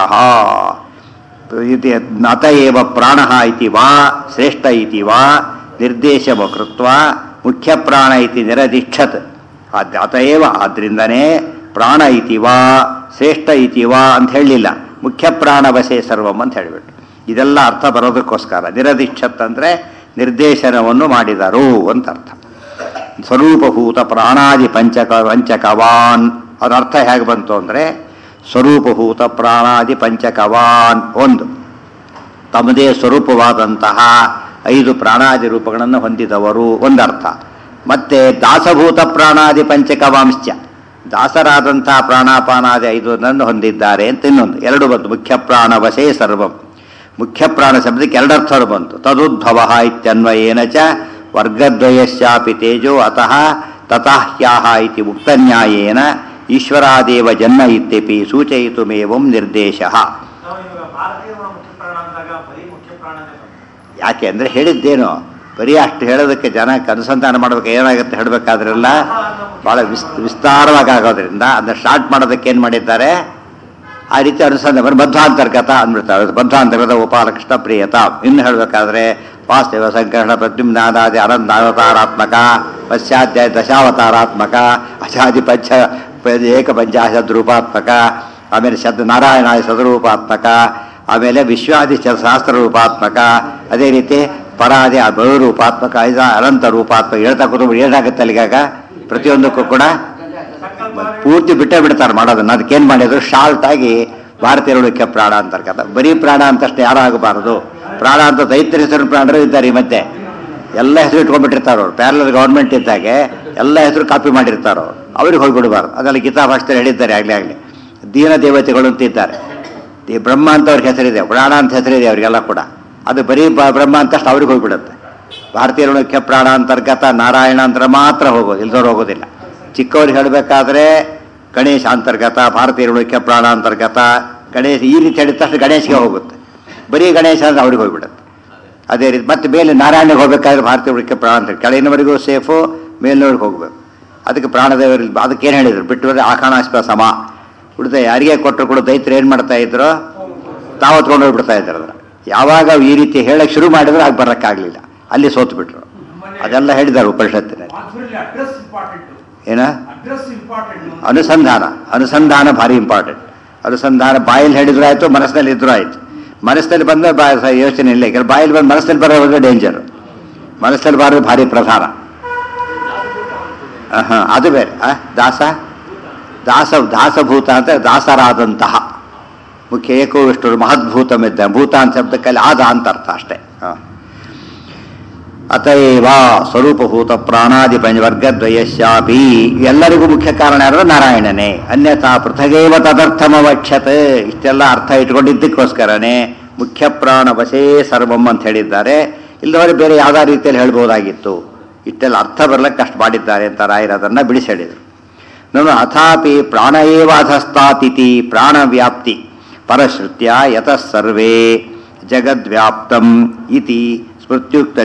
ಇತಿ ಅತ ಏವ ಪ್ರಾಣ ಇತಿ ವಾ ಶ್ರೇಷ್ಠ ಇತಿ ವಾ ನಿರ್ದೇಶವ ಕೃತ್ವ ಮುಖ್ಯ ಪ್ರಾಣ ಇತಿ ನಿರದಿಕ್ಷತ್ ಅದ್ ಅತಏವ ಆದ್ರಿಂದನೇ ಪ್ರಾಣ ಇತಿ ವಾ ಶ್ರೇಷ್ಠ ಇತಿ ವಾ ಅಂತ ಹೇಳಲಿಲ್ಲ ಮುಖ್ಯ ಪ್ರಾಣ ವಶೇ ಸರ್ವಂ ಅಂತ ಹೇಳಿಬಿಟ್ಟು ಇದೆಲ್ಲ ಅರ್ಥ ಬರೋದಕ್ಕೋಸ್ಕರ ನಿರದಿಕ್ಷತ್ ಅಂದರೆ ನಿರ್ದೇಶನವನ್ನು ಮಾಡಿದರು ಅಂತ ಅರ್ಥ ಸ್ವರೂಪಭೂತ ಪ್ರಾಣಾದಿ ಪಂಚಕ ಪಂಚಕವಾನ್ ಅದರ ಅರ್ಥ ಹೇಗೆ ಬಂತು ಅಂದರೆ ಸ್ವರೂಪಭೂತ ಪ್ರಾಣಾದಿ ಪಂಚಕವಾನ್ ಒಂದು ತಮ್ಮದೇ ಸ್ವರೂಪವಾದಂತಹ ಐದು ಪ್ರಾಣಾದಿ ರೂಪಗಳನ್ನು ಹೊಂದಿದವರು ಒಂದರ್ಥ ಮತ್ತೆ ದಾಸಭೂತ ಪ್ರಾಣಾದಿ ಪಂಚಕವಾಂಶ್ಚ ದಾಸರಾದಂತಹ ಪ್ರಾಣಾಪಾನಾದಿ ಐದನ್ನು ಹೊಂದಿದ್ದಾರೆ ಅಂತ ಇನ್ನೊಂದು ಎರಡು ಬಂತು ಮುಖ್ಯ ಪ್ರಾಣ ವಶೇ ಸರ್ವಂ ಮುಖ್ಯ ಪ್ರಾಣ ಶಬ್ದಕ್ಕೆ ಎರಡರ್ಥಗಳು ಬಂತು ತದುದ್ಭವ ಇತ್ಯನ್ವಯೇನ ಚ ವರ್ಗದ್ವಯಸ್ಯಾಪಿ ತೇಜೋ ಅತಃ ತತಃ ಹ್ಯಾಹ ಇತಿ ಉಕ್ತನ್ಯಾಯೇನ ಈಶ್ವರಾದೇವ ಜನ್ಮ ಇತ್ಯಪಿ ಸೂಚಯಿತುಮೇವಂ ನಿರ್ದೇಶ ನಾವು ಇವಾಗ ಭಾರತೀಯರ ಮುಖ್ಯ ಪ್ರಾಣ ಅಂದಾಗ ಬರೀ ಮುಖ್ಯ ಪ್ರಾಣನೇ ಬಂತು ಯಾಕೆ ಅಂದರೆ ಹೇಳಿದ್ದೇನು ಬರೀ ಅಷ್ಟು ಹೇಳೋದಕ್ಕೆ ಜನಕ್ಕೆ ಅನುಸಂಧಾನ ಮಾಡೋದಕ್ಕೆ ಏನಾಗುತ್ತೆ ಹೇಳಬೇಕಾದ್ರೆಲ್ಲ ಭಾಳ ವಿಸ್ ವಿಸ್ತಾರವಾಗಿ ಆಗೋದ್ರಿಂದ ಅದನ್ನ ಸ್ಟಾರ್ಟ್ ಮಾಡೋದಕ್ಕೆ ಏನು ಮಾಡಿದ್ದಾರೆ ಆ ರೀತಿ ಅನುಸಂಧಾನ ಬರೀ ಬದ್ಧಾಂತರ್ಗತ ಅಂದ್ಬಿಡ್ತಾರೆ ಬದ್ಧಾಂತರ್ಗತ ಉಪಾಲಕೃಷ್ಣ ಪ್ರಿಯತ ಇನ್ನು ಹೇಳಬೇಕಾದ್ರೆ ವಾಸ್ತವ ಸಂಕರ್ಷಣ ಪ್ರದ್ಯುಮ್ನಾದಾದಿ ಅನಂತ ಅವತಾರಾತ್ಮಕ ಪಶ್ಚಾಧ್ಯಾಯ ದಶಾವತಾರಾತ್ಮಕ ಅಜಾದಿ ಪಂಚ ಪ- ಏಕ ಪಂಚಾಶದ್ ರೂಪಾತ್ಮಕ ಆಮೇಲೆ ಶಬ್ದ ನಾರಾಯಣಾಯ ಸದರೂಪಾತ್ಮಕ ಆಮೇಲೆ ವಿಶ್ವಾದಿ ಚ- ಸಹಸ್ರ ರೂಪಾತ್ಮಕ ಅದೇ ರೀತಿ ಪರಾದಿ ಬಹುರೂಪಾತ್ಮಕ ಐದ ಅನಂತ ರೂಪಾತ್ಮಕ ಹೇಳ್ತಾ ಕೂತ್ಕೊಂಡು ಏನಾಗುತ್ತೆ ಅಲ್ಲಿಗಾಗ ಪ್ರತಿಯೊಂದಕ್ಕೂ ಕೂಡ ಸಂಕಲ್ಪ ಪೂರ್ತಿ ಬಿಟ್ಟೇ ಬಿಡ್ತಾರೆ ಮಾಡೋದನ್ನ ಅದಕ್ಕೇನು ಮಾಡಿದ್ರು ಶಾರ್ಟ್ ಆಗಿ ಭಾರತೀಯರುಳಿಕೆ ಪ್ರಾಣ ಅಂತರ್ಗತ ಬರೀ ಪ್ರಾಣ ಅಂತಷ್ಟೇ ಯಾರು ಆಗಬಾರದು ಪ್ರಾಣ ಅಂತ ದೈತ್ಯ ಹೆಸರು ಪ್ರಾಣರು ಇದ್ದಾರೆ ಈ ಮಧ್ಯೆ ಎಲ್ಲ ಹೆಸರು ಇಟ್ಕೊಂಡ್ಬಿಟ್ಟಿರ್ತಾರೆ ಅವ್ರು ಪ್ಯಾರಲಲ್ ಗೌರ್ಮೆಂಟ್ ಇದ್ದಾಗೆ ಎಲ್ಲ ಹೆಸರು ಕಾಪಿ ಮಾಡಿರ್ತಾರೆ ಅವ್ರು ಅವ್ರಿಗೆ ಹೋಗ್ಬಿಡ್ಬಾರ್ದು ಅದೆಲ್ಲ ಗೀತಾ ಭಾಷೆಯಲ್ಲಿ ಹೇಳಿದ್ದಾರೆ ಆಗಲೇ ಆಗಲಿ ದೀನ ದೇವತೆಗಳು ಅಂತ ಇದ್ದಾರೆ ಈ ಬ್ರಹ್ಮ ಅಂತ ಅವ್ರಿಗೆ ಹೆಸರಿದೆ ಪ್ರಾಣ ಅಂತ ಹೆಸರಿದೆ ಅವರಿಗೆಲ್ಲ ಕೂಡ ಅದು ಬರೀ ಬ- ಬ್ರಹ್ಮ ಅಂತಷ್ಟು ಅವ್ರಿಗೆ ಹೋಗ್ಬಿಡುತ್ತೆ ಭಾರತೀಯ ಮುಖ್ಯ ಪ್ರಾಣ ಅಂತರ್ಗತ ನಾರಾಯಣ ಅಂತ ಮಾತ್ರ ಹೋಗೋದು ಇಲ್ದವ್ರು ಹೋಗೋದಿಲ್ಲ ಚಿಕ್ಕವ್ರಿಗೆ ಹೇಳಬೇಕಾದ್ರೆ ಗಣೇಶ ಅಂತರ್ಗತ ಭಾರತೀಯ ಮುಖ್ಯ ಪ್ರಾಣ ಅಂತರ್ಗತ ಗಣೇಶ ಈ ರೀತಿ ಹೇಳಿದ ತಕ್ಷಣ ಗಣೇಶಗೆ ಹೋಗುತ್ತೆ ಬರೀ ಗಣೇಶ ಅಂದ್ರೆ ಅವ್ರಿಗೆ ಹೋಗ್ಬಿಡುತ್ತೆ ಅದೇ ರೀತಿ ಮತ್ತೆ ಮೇಲೆ ನಾರಾಯಣಿಗೆ ಹೋಗ್ಬೇಕಾದ್ರೆ ಭಾರತೀಯ ಮುಖ್ಯ ಪ್ರಾಣ ಅಂತ ಕೆಳಗಿನವರೆಗೂ ಸೇಫು ಮೇಲಿನವ್ರಿಗೆ ಹೋಗ್ಬೇಕು ಅದಕ್ಕೆ ಪ್ರಾಣದೇವರು ಅದಕ್ಕೆ ಏನು ಹೇಳಿದ್ರು ಬಿಟ್ಟು ಬಂದ್ರೆ ಆಕಾಣಾಸ್ಪ ಸಮ ಉಳಿದ ಯಾರಿಗೆ ಕೊಟ್ಟರು ಕೂಡ ದೈತ್ರು ಏನು ಮಾಡ್ತಾ ಇದ್ರು ತಾವು ಹೊತ್ಕೊಂಡು ಹೋಗ್ಬಿಡ್ತಾ ಇದ್ರು ಅದನ್ನ ಯಾವಾಗ ಈ ರೀತಿ ಹೇಳಕ್ ಶುರು ಮಾಡಿದ್ರೆ ಆಗ ಬರೋಕ್ಕಾಗಲಿಲ್ಲ ಅಲ್ಲಿ ಸೋತು ಬಿಟ್ರು ಅದೆಲ್ಲ ಹೇಳಿದ್ದಾರೆ ಉಪನಿಷತ್ತಿನಲ್ಲಿ ಮಾಧುರ್ಯ ಅಡ್ರೆಸ್ ಇಂಪಾರ್ಟೆಂಟ್ ಏನ ಅಡ್ರೆಸ್ ಇಂಪಾರ್ಟೆಂಟ್ ಅನುಸಂಧಾನ ಅನುಸಂಧಾನ ಭಾರಿ ಇಂಪಾರ್ಟೆಂಟ್ ಅನುಸಂಧಾನ ಬಾಯಲ್ಲಿ ಹೇಳಿದ್ರು ಆಯ್ತು ಮನಸ್ಸಿನಲ್ಲಿ ಇದ್ರು ಆಯ್ತು ಮನಸ್ಸಿನಲ್ಲಿ ಬಂದ್ರೆ ಬಾ ಸ- ಯೋಚನೆ ಇಲ್ಲ ಯಾಕಂದ್ರೆ ಬಾಯಲ್ಲಿ ಬಂದು ಮನಸ್ಸಲ್ಲಿ ಬರೋದ್ರೆ ಡೇಂಜರ್ ಮನಸ್ಸಲ್ಲಿ ಬರೋದು ಭಾರಿ ಪ್ರಧಾನ ಹಾ ಅದು ಬೇರೆ ಆ, ದಾಸ ದಾಸ ದಾಸಭೂತ ಅಂತ ದಾಸರಾದಂತಹ ಮುಖ್ಯ ಏಕೋ ವಿಷ್ಣು ಮಹದ್ಭೂತಮಿದ್ದ ಭೂತ ಅಂತ ಶಬ್ದಕ್ಕಲ್ಲಿ ಆದ ಅಂತ ಅರ್ಥ ಅಷ್ಟೇ ಹ. ಅತಏವ ಸ್ವರೂಪಭೂತ ಪ್ರಾಣಾದಿ ಪಂಚವರ್ಗದ್ವಯಸ್ಯಾಪಿ ಎಲ್ಲರಿಗೂ ಮುಖ್ಯ ಕಾರಣ ಯಾರು ನಾರಾಯಣನೇ ಅನ್ಯಥಾ ಪೃಥಗೇವ ತದರ್ಥಮವಕ್ಷತೆ ಇಷ್ಟೆಲ್ಲ ಅರ್ಥ ಇಟ್ಕೊಂಡಿದ್ದಕ್ಕೋಸ್ಕರನೇ ಮುಖ್ಯ ಪ್ರಾಣ ವಶೇ ಸರ್ವಂ ಅಂತ ಹೇಳಿದ್ದಾರೆ ಇಲ್ಲದವರೆ ಬೇರೆ ಯಾವ್ದಾ ರೀತಿಯಲ್ಲಿ ಹೇಳ್ಬೋದಾಗಿತ್ತು ಇಷ್ಟೆಲ್ಲ ಅರ್ಥ ಬರ್ಲಿಕ್ಕೆ ಕಷ್ಟ ಮಾಡಿದ್ದಾರೆ ಅಂತ ರಾಯರು ಅದನ್ನ ಬಿಡಿಸಿ ಹೇಳಿದರು ನಾನು ಅಥಾಪಿ ಪ್ರಾಣ ಏವ ಅಧಸ್ತಾತಿಥಿ ಪ್ರಾಣ ವ್ಯಾಪ್ತಿ ಪರಶ್ರುತ್ಯ ಯತಃ ಸರ್ವೇ ಜಗದ್ವ್ಯಾಪ್ತಂ ಇತಿ ಸ್ಮೃತ್ಯುಕ್ತ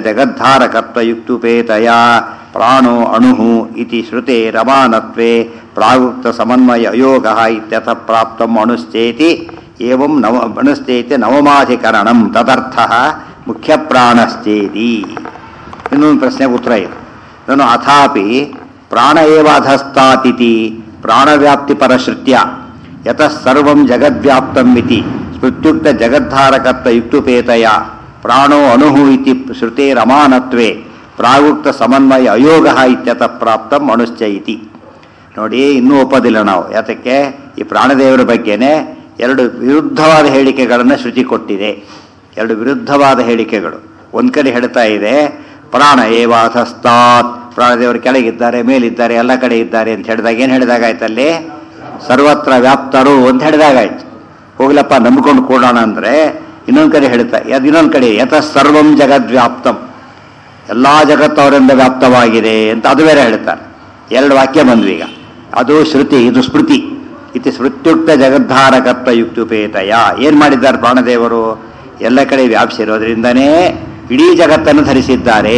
ಜಗದ್ಧಾರಕತ್ವಯುಕ್ತುಪೇತಯ ಪ್ರಾಣೋ ಅಣು ಇತಿ ಶ್ರುತೆ ರಮಾನತ್ವೇ ಪ್ರಾಗುಕ್ತ ಸಮನ್ವಯ ಅಯೋಗ ಇತ್ಯಥ ಪ್ರಾಪ್ತಂ ಅಣುಶ್ಚೇತಿ ಏವಂ ನವ ಅಣುಶ್ಚೇತಿ ನವಮಾಧಿಕರಣಂ ತದರ್ಥ ಮುಖ್ಯ ಪ್ರಾಣಶ್ಚೇತಿ ಇನ್ನೊಂದು ಪ್ರಶ್ನೆಗೆ ಉತ್ತರ ಇದೆ ನಾನು ಅಥಾಪಿ ಪ್ರಾಣ ಏವ ಅಧಸ್ತಾತಿಥಿ ಪ್ರಾಣವ್ಯಾಪ್ತಿ ಪರಶ್ರುತ್ಯ ಯತಃ ಸರ್ವಂ ಜಗದ್ವ್ಯಾಪ್ತಂ ಇತಿ ಸ್ಮೃತ್ಯುಕ್ತ ಜಗದ್ಧಾರಕತ್ವ ಯುಕ್ತುಪೇತಯ ಪ್ರಾಣೋ ಅಣು ಇತಿ ಶ್ರುತೇರಮಾನತ್ವೇ ಪ್ರಾಗುಕ್ತ ಸಮನ್ವಯ ಅಯೋಗ ಇತ್ಯತ ಪ್ರಾಪ್ತಂ ಅಣುಶ್ಚ ಇತಿ ನೋಡಿ ಇನ್ನೂ ಒಪ್ಪೋದಿಲ್ಲ ನಾವು ಯಾತಕ್ಕೆ ಈ ಪ್ರಾಣದೇವರ ಬಗ್ಗೆನೇ ಎರಡು ವಿರುದ್ಧವಾದ ಹೇಳಿಕೆಗಳನ್ನು ಶ್ರುತಿ ಕೊಟ್ಟಿದೆ ಎರಡು ವಿರುದ್ಧವಾದ ಹೇಳಿಕೆಗಳು ಒಂದ್ ಕಡೆ ಹೇಳ್ತಾ ಇದೆ ಪ್ರಾಣ ಏವಾಧಸ್ತಾತ್ ಪ್ರಾಣದೇವರು ಕೆಳಗಿದ್ದಾರೆ ಮೇಲಿದ್ದಾರೆ ಎಲ್ಲ ಕಡೆ ಇದ್ದಾರೆ ಅಂತ ಹೇಳಿದಾಗ ಏನು ಹೇಳಿದಾಗಾಯ್ತಲ್ಲಿ ಸರ್ವತ್ರ ವ್ಯಾಪ್ತರು ಅಂತ ಹೇಳಿದಾಗಾಯ್ತು ಹೋಗ್ಲಪ್ಪ ನಂಬಿಕೊಂಡು ಕೂಡೋಣ ಅಂದ್ರೆ ಇನ್ನೊಂದು ಕಡೆ ಹೇಳ್ತಾ ಅದು ಇನ್ನೊಂದು ಕಡೆ ಯತಃ ಸರ್ವಂ ಜಗದ್ವ್ಯಾಪ್ತಂ ಎಲ್ಲಾ ಜಗತ್ತು ಅವರಿಂದ ವ್ಯಾಪ್ತವಾಗಿದೆ ಅಂತ ಅದು ಬೇರೆ ಹೇಳ್ತಾರೆ ಎರಡು ವಾಕ್ಯ ಬಂದ್ವಿ ಈಗ ಅದು ಶ್ರುತಿ ಇದು ಸ್ಮೃತಿ ಇತಿ ಸ್ಮೃತ್ಯುಕ್ತ ಜಗದ್ಧಾರಕತ್ವ ಯುಕ್ತುಪೇತಯ ಏನ್ ಮಾಡಿದ್ದಾರೆ ಪ್ರಾಣದೇವರು ಎಲ್ಲ ಕಡೆ ವ್ಯಾಪಿಸಿರೋದ್ರಿಂದನೇ ಇಡೀ ಜಗತ್ತನ್ನು ಧರಿಸಿದ್ದಾರೆ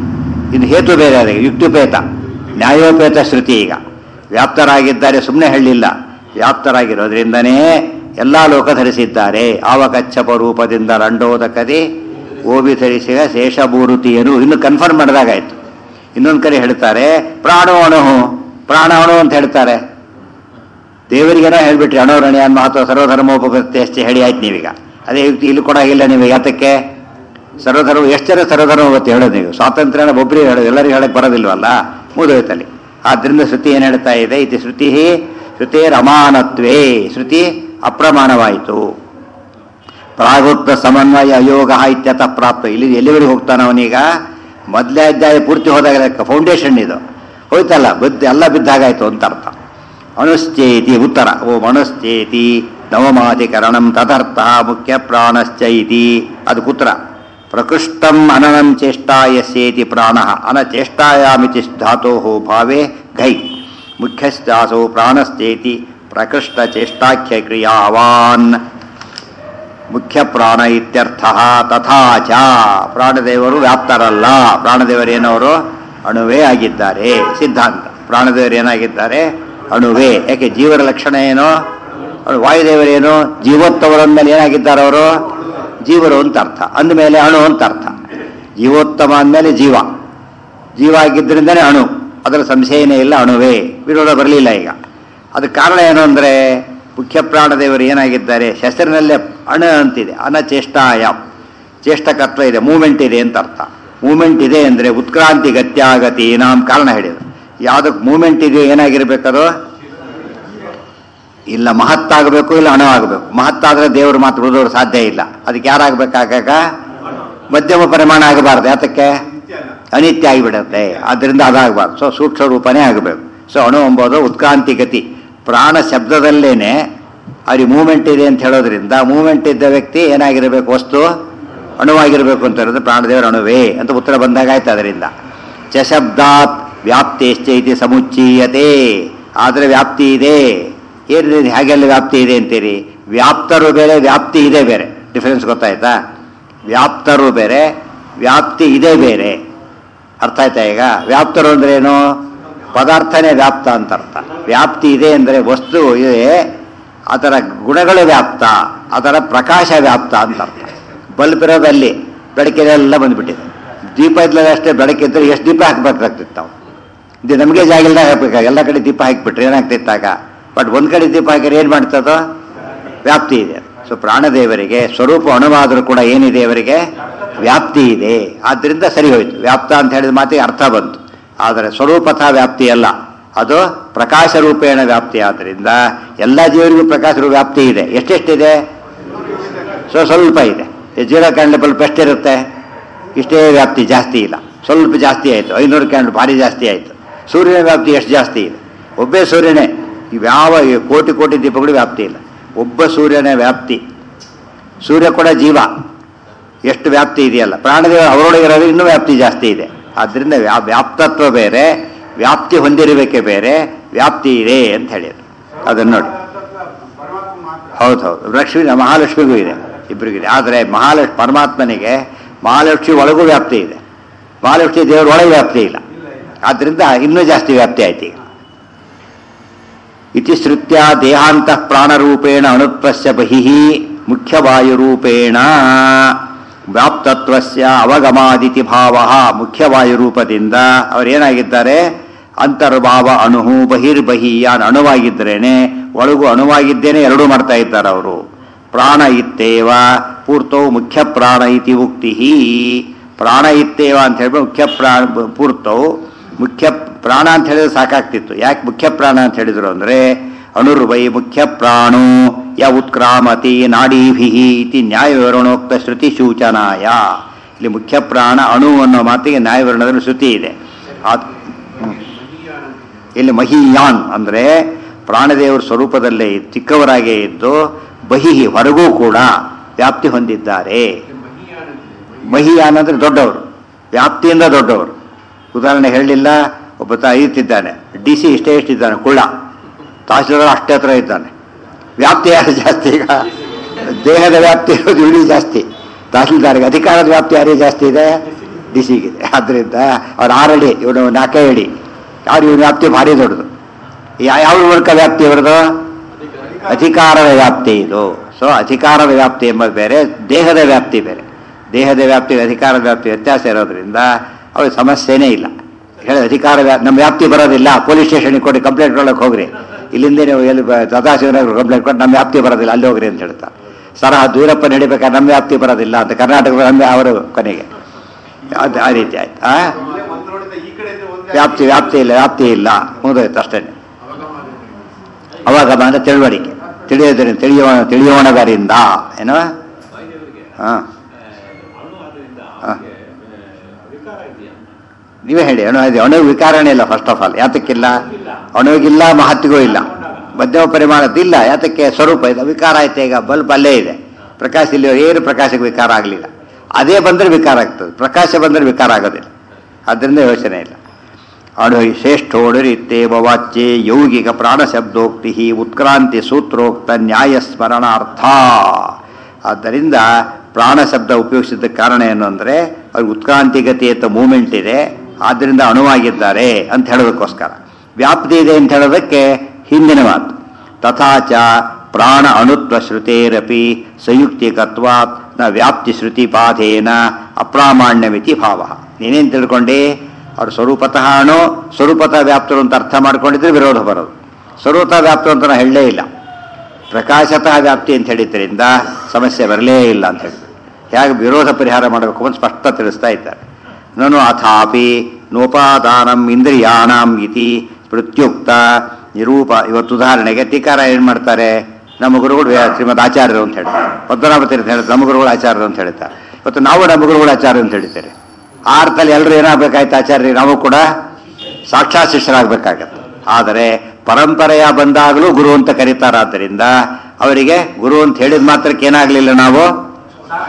ಇದು ಹೇತು ಬೇರೆ ಅದೇ ಯುಕ್ತುಪೇತ ನ್ಯಾಯೋಪೇತ ಶ್ರುತಿ ಈಗ ವ್ಯಾಪ್ತರಾಗಿದ್ದಾರೆ ಸುಮ್ಮನೆ ಹೇಳಿಲ್ಲ ವ್ಯಾಪ್ತರಾಗಿರೋದ್ರಿಂದನೇ ಎಲ್ಲಾ ಲೋಕ ಧರಿಸಿದ್ದಾರೆ ಆವಕಚ್ಚಪ ರೂಪದಿಂದ ರಂಡೋದಕದಿ ಓಬಿ ಧರಿಸಿದ ಶೇಷಭೂರುತಿಯರು ಇನ್ನು ಕನ್ಫರ್ಮ್ ಮಾಡಿದಾಗಾಯ್ತು ಇನ್ನೊಂದು ಕಡೆ ಹೇಳ್ತಾರೆ ಪ್ರಾಣೋಣು ಪ್ರಾಣಾಣು ಅಂತ ಹೇಳ್ತಾರೆ ದೇವರಿಗೇನೋ ಹೇಳ್ಬಿಟ್ರಿ ಅಣೋರಣಿ ಅನ್ನೋ ಅಥವಾ ಸರ್ವಧರ್ಮೋಪಪತ್ತಿ ಅಷ್ಟೇ ಹೇಳಿ ಆಯ್ತು ನೀವೀಗ ಅದೇ ಯುಕ್ತಿ ಇಲ್ಲಿ ಕೊಡಾಗಿಲ್ಲ ನೀವು ಯಾತಕ್ಕೆ ಸರ್ವಧರ್ಮ ಎಷ್ಟು ಜನ ಸರ್ವಧರ್ಮ ಗೊತ್ತು ಹೇಳೋದು ನೀವು ಸ್ವಾತಂತ್ರ್ಯನ ಒಬ್ಬರಿಗೆ ಹೇಳೋದು ಎಲ್ಲರಿಗೂ ಹೇಳಕ್ ಬರೋದಿಲ್ವಲ್ಲ ಮುಗಿದೋಯ್ತಲ್ಲಿ ಆದ್ರಿಂದ ಶ್ರುತಿ ಏನು ಹೇಳ್ತಾ ಇದೆ ಇದು ಶ್ರುತಿ ಶ್ರುತಿ ರಮಾನತ್ವೇ ಶ್ರುತಿ ಅಪ್ರಮಾಣವಾಯಿತು ಪ್ರಾಗುಕ್ತ ಸಮನ್ವಯ ಅಯೋಗ ಇತ್ಯತ ಪ್ರಾಪ್ತ ಇಲ್ಲಿ ಎಲ್ಲಿವರೆಗೆ ಹೋಗ್ತಾನ ಅವನೀಗ ಮೊದಲೇ ಅಧ್ಯಾಯ ಪೂರ್ತಿ ಹೋದಾಗ ಫೌಂಡೇಶನ್ ಇದು ಹೋಯ್ತಲ್ಲ ಬಿದ್ದು ಎಲ್ಲ ಬಿದ್ದಾಗಾಯ್ತು ಅಂತ ಅರ್ಥ ಅಣುಶ್ಚೇತಿ ಉತ್ತರ ಓ ಅಣುಶ್ಚೇತಿ ನವಮಾಧಿಕರಣಂ ತದರ್ಥ ಮುಖ್ಯ ಪ್ರಾಣಶ್ಚೈತಿ ಅದು ಕುತ್ರ ಪ್ರಕೃಷ್ಟಂ ಅನನಂ ಚೇಷ್ಟಾಯಸ್ಯೇತಿ ಪ್ರಾಣ ಅನಚೇಷ್ಟಾಯಾಮಿತಿ ಧಾತೋ ಭಾವೇ ಘೈ ಮುಖ್ಯಶ್ಚಾಸೋ ಪ್ರಾಣಶ್ಚೇತಿ ಪ್ರಕೃಷ್ಟ ಚೇಷ್ಟಾಖ್ಯ ಕ್ರಿಯಾವಾನ್ ಮುಖ್ಯ ಪ್ರಾಣ ಇತ್ಯರ್ಥ ತಥಾ ಚ ಪ್ರಾಣದೇವರು ವ್ಯಾಪ್ತರಲ್ಲ ಪ್ರಾಣದೇವರೇನವರು ಅಣುವೇ ಆಗಿದ್ದಾರೆ ಸಿದ್ಧಾಂತ ಪ್ರಾಣದೇವರು ಏನಾಗಿದ್ದಾರೆ ಅಣುವೇ ಯಾಕೆ ಜೀವರ ಲಕ್ಷಣ ಏನು ಅವ್ರು ವಾಯುದೇವರೇನು ಜೀವೋತ್ತವರ ಮೇಲೆ ಏನಾಗಿದ್ದಾರೆ ಅವರು ಜೀವರು ಅಂತ ಅರ್ಥ ಅಂದಮೇಲೆ ಅಣು ಅಂತ ಅರ್ಥ ಜೀವೋತ್ತಮ ಅಂದಮೇಲೆ ಜೀವ ಜೀವ ಆಗಿದ್ದರಿಂದನೇ ಅಣು ಅದರ ಸಂಶಯನೇ ಇಲ್ಲ ಅಣುವೇ ವಿರೋಧ ಬರಲಿಲ್ಲ ಈಗ ಅದಕ್ಕೆ ಕಾರಣ ಏನು ಅಂದರೆ ಮುಖ್ಯ ಪ್ರಾಣದೇವರು ಏನಾಗಿದ್ದಾರೆ ಹೆಸರಿನಲ್ಲೇ ಅಣ ಅಂತಿದೆ ಅನಚೇಷ್ಟಾಯ ಚೇಷ್ಟಕತ್ವ ಇದೆ ಮೂಮೆಂಟ್ ಇದೆ ಅಂತ ಅರ್ಥ ಮೂಮೆಂಟ್ ಇದೆ ಅಂದರೆ ಉತ್ಕ್ರಾಂತಿ ಗತ್ಯಾಗತಿ ನಾಮ್ ಕಾರಣ ಹೇಳಿದ್ರು ಯಾವುದಕ್ಕೆ ಮೂಮೆಂಟ್ ಇದೆ ಏನಾಗಿರ್ಬೇಕದು ಇಲ್ಲ ಮಹತ್ತಾಗಬೇಕು ಇಲ್ಲ ಅಣ ಆಗಬೇಕು ಮಹತ್ತಾದ್ರೆ ದೇವರು ಮಾತು ಉಳಿದವರು ಸಾಧ್ಯ ಇಲ್ಲ ಅದಕ್ಕೆ ಯಾರಾಗಬೇಕಾಗಾಗ ಮಧ್ಯಮ ಪರಿಮಾಣ ಆಗಬಾರ್ದು ಯಾತಕ್ಕೆ ಅನಿತ್ಯ ಆಗಿಬಿಡುತ್ತೆ ಆದ್ದರಿಂದ ಅದಾಗಬಾರ್ದು ಸೊ ಸೂಕ್ಷ್ಮ ರೂಪನೇ ಆಗಬೇಕು ಸೊ ಅಣು ಎಂಬುದು ಉತ್ಕ್ರಾಂತಿ ಗತಿ ಪ್ರಾಣ ಶಬ್ದದಲ್ಲೇನೆ ಅವ್ರಿಗೆ ಮೂಮೆಂಟ್ ಇದೆ ಅಂತ ಹೇಳೋದ್ರಿಂದ ಮೂಮೆಂಟ್ ಇದ್ದ ವ್ಯಕ್ತಿ ಏನಾಗಿರಬೇಕು ವಸ್ತು ಅಣುವಾಗಿರಬೇಕು ಅಂತ ಹೇಳಿದ್ರೆ ಪ್ರಾಣದೇವರ ಅಣುವೇ ಅಂತ ಉತ್ತರ ಬಂದಾಗ ಆಯ್ತು ಅದರಿಂದ ಚ ಶಬ್ದಾತ್ ವ್ಯಾಪ್ತಿಶ್ಚ ಇತಿ ಸಮುಚ್ಚೀಯತೆ ಆದರೆ ವ್ಯಾಪ್ತಿ ಇದೆ ಏನಿದೆ ಹೇಗೆಲ್ಲ ವ್ಯಾಪ್ತಿ ಇದೆ ಅಂತೀರಿ ವ್ಯಾಪ್ತರು ಬೇರೆ ವ್ಯಾಪ್ತಿ ಇದೆ ಬೇರೆ ಡಿಫರೆನ್ಸ್ ಗೊತ್ತಾಯ್ತಾ ವ್ಯಾಪ್ತರು ಬೇರೆ ವ್ಯಾಪ್ತಿ ಇದೆ ಬೇರೆ ಅರ್ಥ ಆಯ್ತಾ ಈಗ ವ್ಯಾಪ್ತರು ಅಂದ್ರೆ ಏನು ಪದಾರ್ಥನೇ ವ್ಯಾಪ್ತ ಅಂತ ಅರ್ಥ ವ್ಯಾಪ್ತಿ ಇದೆ ಅಂದರೆ ವಸ್ತು ಇದೆ ಅದರ ಗುಣಗಳು ವ್ಯಾಪ್ತ ಅದರ ಪ್ರಕಾಶ ವ್ಯಾಪ್ತ ಅಂತ ಅರ್ಥ ಬಲ್ಬ್ ಇರೋದಲ್ಲಿ ಬೆಳಕಿನೆಲ್ಲ ಬಂದ್ಬಿಟ್ಟಿದೆ ದೀಪ ಇದ್ದಾಗ ಅಷ್ಟೇ ಬೆಳಕಿದ್ರೆ ಎಷ್ಟು ದೀಪ ಹಾಕ್ಬೇಕಾಗ್ತಿತ್ತು ನಾವು ಇದು ನಮಗೆ ಜಾಗ ಇಲ್ದಾಗ ಹಾಕ್ಬೇಕಾಗ ಎಲ್ಲ ಕಡೆ ದೀಪ ಹಾಕಿಬಿಟ್ರೆ ಏನಾಗ್ತಿತ್ತಾಗ ಬಟ್ ಒಂದು ಕಡೆ ದೀಪ ಹಾಕಿದ್ರೆ ಏನು ಮಾಡ್ತದೋ ವ್ಯಾಪ್ತಿ ಇದೆ ಸೊ ಪ್ರಾಣದೇವರಿಗೆ ಸ್ವರೂಪ ಅಣುವಾದರೂ ಕೂಡ ಏನಿದೆ ಅವರಿಗೆ ವ್ಯಾಪ್ತಿ ಇದೆ ಆದ್ದರಿಂದ ಸರಿ ಹೋಯ್ತು ವ್ಯಾಪ್ತ ಅಂತ ಹೇಳಿದ ಮಾತಿಗೆ ಅರ್ಥ ಬಂತು ಆದರೆ ಸ್ವರೂಪತಃ ವ್ಯಾಪ್ತಿ ಅಲ್ಲ ಅದು ಪ್ರಕಾಶ ರೂಪೇಣ ವ್ಯಾಪ್ತಿ ಆದ್ದರಿಂದ ಎಲ್ಲ ಜೀವರಿಗೂ ಪ್ರಕಾಶ ರೂಪ ವ್ಯಾಪ್ತಿ ಇದೆ ಎಷ್ಟೆಷ್ಟಿದೆ ಸೊ ಸ್ವಲ್ಪ ಇದೆ ಈ ಜೀರೋ ಕ್ಯಾಂಡಲ್ ಬಲ್ಪ್ ಎಷ್ಟಿರುತ್ತೆ ಇಷ್ಟೇ ವ್ಯಾಪ್ತಿ ಜಾಸ್ತಿ ಇಲ್ಲ ಸ್ವಲ್ಪ ಜಾಸ್ತಿ ಆಯಿತು ಐನೂರು ಕ್ಯಾಂಡಲ್ ಭಾರಿ ಜಾಸ್ತಿ ಆಯಿತು ಸೂರ್ಯನ ವ್ಯಾಪ್ತಿ ಎಷ್ಟು ಜಾಸ್ತಿ ಇದೆ ಒಬ್ಬೇ ಸೂರ್ಯನೇ ಇವ್ಯಾವ ಈ ಕೋಟಿ ಕೋಟಿ ದೀಪಗಳು ವ್ಯಾಪ್ತಿ ಇಲ್ಲ ಒಬ್ಬ ಸೂರ್ಯನ ವ್ಯಾಪ್ತಿ ಸೂರ್ಯ ಕೂಡ ಜೀವ ಎಷ್ಟು ವ್ಯಾಪ್ತಿ ಇದೆಯಲ್ಲ ಪ್ರಾಣದೇವ ಅವರೊಳಗೆ ಇರೋದು ಇನ್ನೂ ವ್ಯಾಪ್ತಿ ಜಾಸ್ತಿ ಇದೆ ಆದ್ದರಿಂದ ವ್ಯಾ ವ್ಯಾಪ್ತತ್ವ ಬೇರೆ ವ್ಯಾಪ್ತಿ ಹೊಂದಿರಬೇಕೆ ಬೇರೆ ವ್ಯಾಪ್ತಿ ಇದೆ ಅಂತ ಹೇಳಿದ್ರು ಅದನ್ನು ನೋಡಿ ಹೌದು ಹೌದು ಲಕ್ಷ್ಮಿ ಮಹಾಲಕ್ಷ್ಮಿಗೂ ಇದೆ ಇಬ್ಬರಿಗಿದೆ ಆದರೆ ಮಹಾಲಕ್ಷ್ಮಿ ಪರಮಾತ್ಮನಿಗೆ ಮಹಾಲಕ್ಷ್ಮಿ ಒಳಗೂ ವ್ಯಾಪ್ತಿ ಇದೆ ಮಹಾಲಕ್ಷ್ಮಿ ದೇವರ ಒಳಗೆ ವ್ಯಾಪ್ತಿ ಇಲ್ಲ ಆದ್ದರಿಂದ ಇನ್ನೂ ಜಾಸ್ತಿ ವ್ಯಾಪ್ತಿ ಆಯ್ತು ಈಗ ಇತಿ ಶ್ರುತ್ಯ ದೇಹಾಂತ ಪ್ರಾಣರೂಪೇಣ ಅಣುತ್ವಸ್ಯ ಬಹಿಃ ಮುಖ್ಯವಾಯುರೂಪೇಣ ವ್ಯಾಪ್ತತ್ವಸ್ಯ ಅವಗಮಾದಿತಿ ಭಾವ ಮುಖ್ಯವಾಯುರೂಪದಿಂದ ಅವರೇನಾಗಿದ್ದಾರೆ ಅಂತರ್ಭಾವ ಅಣುಹು ಬಹಿರ್ಬಹಿಯಾನ್ ಅಣುವಾಗಿದ್ದರೇನೆ ಒಳಗು ಅಣುವಾಗಿದ್ದೇನೆ ಎರಡೂ ಮಾಡ್ತಾ ಇದ್ದಾರೆ ಅವರು ಪ್ರಾಣ ಇತ್ತೇವ ಪೂರ್ತೌ ಮುಖ್ಯ ಪ್ರಾಣ ಇತಿ ಉಕ್ತಿ ಪ್ರಾಣ ಇತ್ತೇವ ಅಂತ ಹೇಳ್ಬಿಟ್ಟು ಮುಖ್ಯ ಪ್ರಾಣ ಪೂರ್ತೌ ಮುಖ್ಯ ಪ್ರಾಣ ಅಂತ ಹೇಳಿದ್ರೆ ಸಾಕಾಗ್ತಿತ್ತು ಯಾಕೆ ಮುಖ್ಯ ಪ್ರಾಣ ಅಂತ ಹೇಳಿದ್ರು ಅಂದ್ರೆ ಅಣುರ್ವೈ ಮುಖ್ಯ ಪ್ರಾಣೋ ಯ ಉತ್ಕ್ರಾಮತಿ ನಾಡೀಭಿ ಇತಿ ನ್ಯಾಯವಿವರಣೋಕ್ತ ಶ್ರುತಿ ಸೂಚನಾಯ ಇಲ್ಲಿ ಮುಖ್ಯ ಪ್ರಾಣ ಅಣು ಅನ್ನೋ ಮಾತಿಗೆ ನ್ಯಾಯವಿವರಣದಲ್ಲಿ ಶ್ರುತಿ ಇದೆ ಆ- ಇಲ್ಲಿ ಮಹಿಯಾನ್ ಅಂದ್ರೆ ಪ್ರಾಣದೇವರ ಸ್ವರೂಪದಲ್ಲೇ ಚಿಕ್ಕವರಾಗೇ ಇದ್ದು ಬಹಿ ಹೊರಗೂ ಕೂಡ ವ್ಯಾಪ್ತಿ ಹೊಂದಿದ್ದಾರೆ ಮಹಿಯಾನ್ ಅಂದ್ರೆ ದೊಡ್ಡವರು ವ್ಯಾಪ್ತಿಯಿಂದ ದೊಡ್ಡವರು ಉದಾಹರಣೆ ಹೇಳಲಿಲ್ಲ ಒಬ್ಬ ತ ಇರ್ತಿದ್ದಾನೆ ಡಿ ಸಿ ಇಷ್ಟೇ ಇಷ್ಟಿದ್ದಾನೆ ಕುಳ್ಳ ತಹಸೀಲ್ದಾರ್ ಅಷ್ಟೇ ಹತ್ರ ಇದ್ದಾನೆ ವ್ಯಾಪ್ತಿ ಯಾರು ಜಾಸ್ತಿ ಈಗ ದೇಹದ ವ್ಯಾಪ್ತಿ ಇರೋದು ಇವನಿಗೆ ಜಾಸ್ತಿ ತಹಸೀಲ್ದಾರ್ಗೆ ಅಧಿಕಾರದ ವ್ಯಾಪ್ತಿ ಯಾರಿಗೆ ಜಾಸ್ತಿ ಇದೆ ಡಿ ಸಿಗಿದೆ ಆದ್ದರಿಂದ ಅವ್ರು ಆರಡಿ ಇವನು ನಾಲ್ಕೇ ಅಡಿ ಯಾರು ಇವನ ವ್ಯಾಪ್ತಿ ಭಾರಿ ದೊಡ್ಡದು ಯಾ- ಯಾವ ಮೂಲಕ ವ್ಯಾಪ್ತಿ ಅವರದು ಅಧಿಕಾರದ ವ್ಯಾಪ್ತಿ ಇದು ಸೊ ಅಧಿಕಾರದ ವ್ಯಾಪ್ತಿ ಎಂಬುದು ಬೇರೆ ದೇಹದ ವ್ಯಾಪ್ತಿ ಬೇರೆ ದೇಹದ ವ್ಯಾಪ್ತಿ ಅಧಿಕಾರದ ವ್ಯಾಪ್ತಿ ವ್ಯತ್ಯಾಸ ಇರೋದ್ರಿಂದ ಅವ್ರಿಗೆ ಸಮಸ್ಯೆನೇ ಇಲ್ಲ ಹೇಳಿ ಅಧಿಕಾರ ವ್ಯಾ- ನಮ್ಮ ವ್ಯಾಪ್ತಿ ಬರೋದಿಲ್ಲ ಪೊಲೀಸ್ ಸ್ಟೇಷನ್ಗೆ ಕೊಡಿ ಕಂಪ್ಲೇಂಟ್ ಕೊಡೋಕೆ ಹೋಗ್ರಿ ಇಲ್ಲಿಂದ ನೀವು ಎಲ್ಲಿ ಸದಾಶಿವನಗರ ಕಂಪ್ಲೇಂಟ್ ಕೊಟ್ಟು ನಮ್ಮ ವ್ಯಾಪ್ತಿ ಬರೋದಿಲ್ಲ ಅಲ್ಲಿ ಹೋಗ್ರಿ ಅಂತ ಹೇಳ್ತಾರೆ ಸರ ದೂರಪ್ಪ ನಡಿಬೇಕಾದ್ರೆ ನಮ್ಮ ವ್ಯಾಪ್ತಿ ಬರೋದಿಲ್ಲ ಅಂತ ಕರ್ನಾಟಕದ ನಮ್ಮ ಅವರು ಕೊನೆಗೆ ಅದು ಆ ರೀತಿ ಆಯ್ತು ಆ ವ್ಯಾಪ್ತಿ ವ್ಯಾಪ್ತಿ ಇಲ್ಲ ವ್ಯಾಪ್ತಿ ಇಲ್ಲ ಮುಗಿದೋಯ್ತು ಅಷ್ಟೇ ಅವಾಗ ಅಂದ್ರೆ ತಿಳುವಳಿಕೆ ತಿಳಿಯೋದ್ರಿಂದ ತಿಳಿಯೋಣ ತಿಳಿಯೋಣದರಿಂದ ಏನೋ ಹಾಂ ಹಾಂ ನೀವೇ ಹೇಳಿ ಅಣು ಇದೆ ಅಣು ವಿಕಾರನೇ ಇಲ್ಲ ಫಸ್ಟ್ ಆಫ್ ಆಲ್ ಯಾತಕ್ಕಿಲ್ಲ ಅಣುವಿಗಿಲ್ಲ ಮಹತ್ತಿಗೂ ಇಲ್ಲ ಮಧ್ಯಮ ಪರಿಮಾಣದಿಲ್ಲ ಯಾತಕ್ಕೆ ಸ್ವರೂಪ ಇದೆ ವಿಕಾರ ಆಯ್ತು ಈಗ ಬಲ್ಬ್ ಅಲ್ಲೇ ಇದೆ ಪ್ರಕಾಶ ಇಲ್ಲಿ ಏನು ಪ್ರಕಾಶಕ್ಕೆ ವಿಕಾರ ಆಗಲಿಲ್ಲ ಅದೇ ಬಂದರೆ ವಿಕಾರ ಆಗ್ತದೆ ಪ್ರಕಾಶ ಬಂದರೆ ವಿಕಾರ ಆಗೋದಿಲ್ಲ ಅದರಿಂದ ಯೋಚನೆ ಇಲ್ಲ ಅಣು ಶ್ರೇಷ್ಠೋಡರಿತ್ತೇವ ವಾಚ್ಯೆ ಯೌಗಿಕ ಪ್ರಾಣಶಬ್ದೋಕ್ತಿ ಉತ್ಕ್ರಾಂತಿ ಸೂತ್ರೋಕ್ತ ನ್ಯಾಯ ಸ್ಮರಣಾರ್ಥ ಆದ್ದರಿಂದ ಪ್ರಾಣ ಶಬ್ದ ಉಪಯೋಗಿಸಿದ ಕಾರಣ ಏನು ಅಂದರೆ ಅವ್ರಿಗೆ ಉತ್ಕ್ರಾಂತಿಗತಿ ಅಂತ ಮೂಮೆಂಟ್ ಇದೆ ಆದ್ದರಿಂದ ಅಣುವಾಗಿದ್ದಾರೆ ಅಂತ ಹೇಳೋದಕ್ಕೋಸ್ಕರ ವ್ಯಾಪ್ತಿ ಇದೆ ಅಂತ ಹೇಳೋದಕ್ಕೆ ಹಿಂದಿನ ಮಾತು ತಥಾಚ ಪ್ರಾಣ ಅಣುತ್ವ ಶ್ರುತೇರಪಿ ಸಂಯುಕ್ತಿಕತ್ವಾತ್ ನ ವ್ಯಾಪ್ತಿ ಶ್ರುತಿ ಬಾಧೇನ ಅಪ್ರಾಮಾಣ್ಯಮಿತಿ ಭಾವ ನೀನೇನು ತಿಳ್ಕೊಂಡೆ ಅವ್ರು ಸ್ವರೂಪತಃ ಅಣು ಸ್ವರೂಪತಃ ವ್ಯಾಪ್ತರು ಅಂತ ಅರ್ಥ ಮಾಡ್ಕೊಂಡಿದ್ರೆ ವಿರೋಧ ಬರೋದು ಸ್ವರೂಪತಃ ವ್ಯಾಪ್ತರು ಅಂತ ನಾವು ಹೇಳಲೇ ಇಲ್ಲ ಪ್ರಕಾಶತಃ ವ್ಯಾಪ್ತಿ ಅಂತ ಹೇಳಿದ್ರಿಂದ ಸಮಸ್ಯೆ ಬರಲೇ ಇಲ್ಲ ಅಂತ ಹೇಳಿದ್ರು ಹೇಗೆ ವಿರೋಧ ಪರಿಹಾರ ಮಾಡಬೇಕು ಅಂತ ಸ್ಪಷ್ಟ ತಿಳಿಸ್ತಾ ಇದ್ದಾರೆ ನಾನು ಅಥಾಪಿ ನೋಪಾದಾನಂ ಇಂದ್ರಿಯಾಣಂ ಇತಿ ಪ್ರತ್ಯುಕ್ತ ನಿರೂಪ ಇವತ್ತು ಉದಾಹರಣೆಗೆ ಟೀಕಾರ ಏನು ಮಾಡ್ತಾರೆ ನಮ್ಮ ಗುರುಗಳು ಯಾ- ಶ್ರೀಮದ್ ಆಚಾರ್ಯರು ಅಂತ ಹೇಳ್ತಾರೆ ಪದ್ಮನಾಭ ಅಂತ ಹೇಳ್ತಾರೆ ನಮ್ಮ ಗುರುಗಳು ಆಚಾರ್ಯರು ಅಂತ ಹೇಳ್ತಾರೆ ಇವತ್ತು ನಾವು ನಮ್ಮ ಗುರುಗಳು ಆಚಾರ್ಯರು ಅಂತ ಹೇಳ್ತಾರೆ ಆ ಅರ್ಥದಲ್ಲಿ ಎಲ್ಲರೂ ಏನಾಗಬೇಕಾಯ್ತು ಆಚಾರ್ಯ ನಾವು ಕೂಡ ಸಾಕ್ಷಾತ್ ಶಿಷ್ಯರಾಗಬೇಕಾಗತ್ತೆ ಆದರೆ ಪರಂಪರೆಯ ಬಂದಾಗಲೂ ಗುರು ಅಂತ ಕರೀತಾರಾದ್ದರಿಂದ ಅವರಿಗೆ ಗುರು ಅಂತ ಹೇಳಿದ ಮಾತ್ರಕ್ಕೆ ಏನಾಗಲಿಲ್ಲ ನಾವು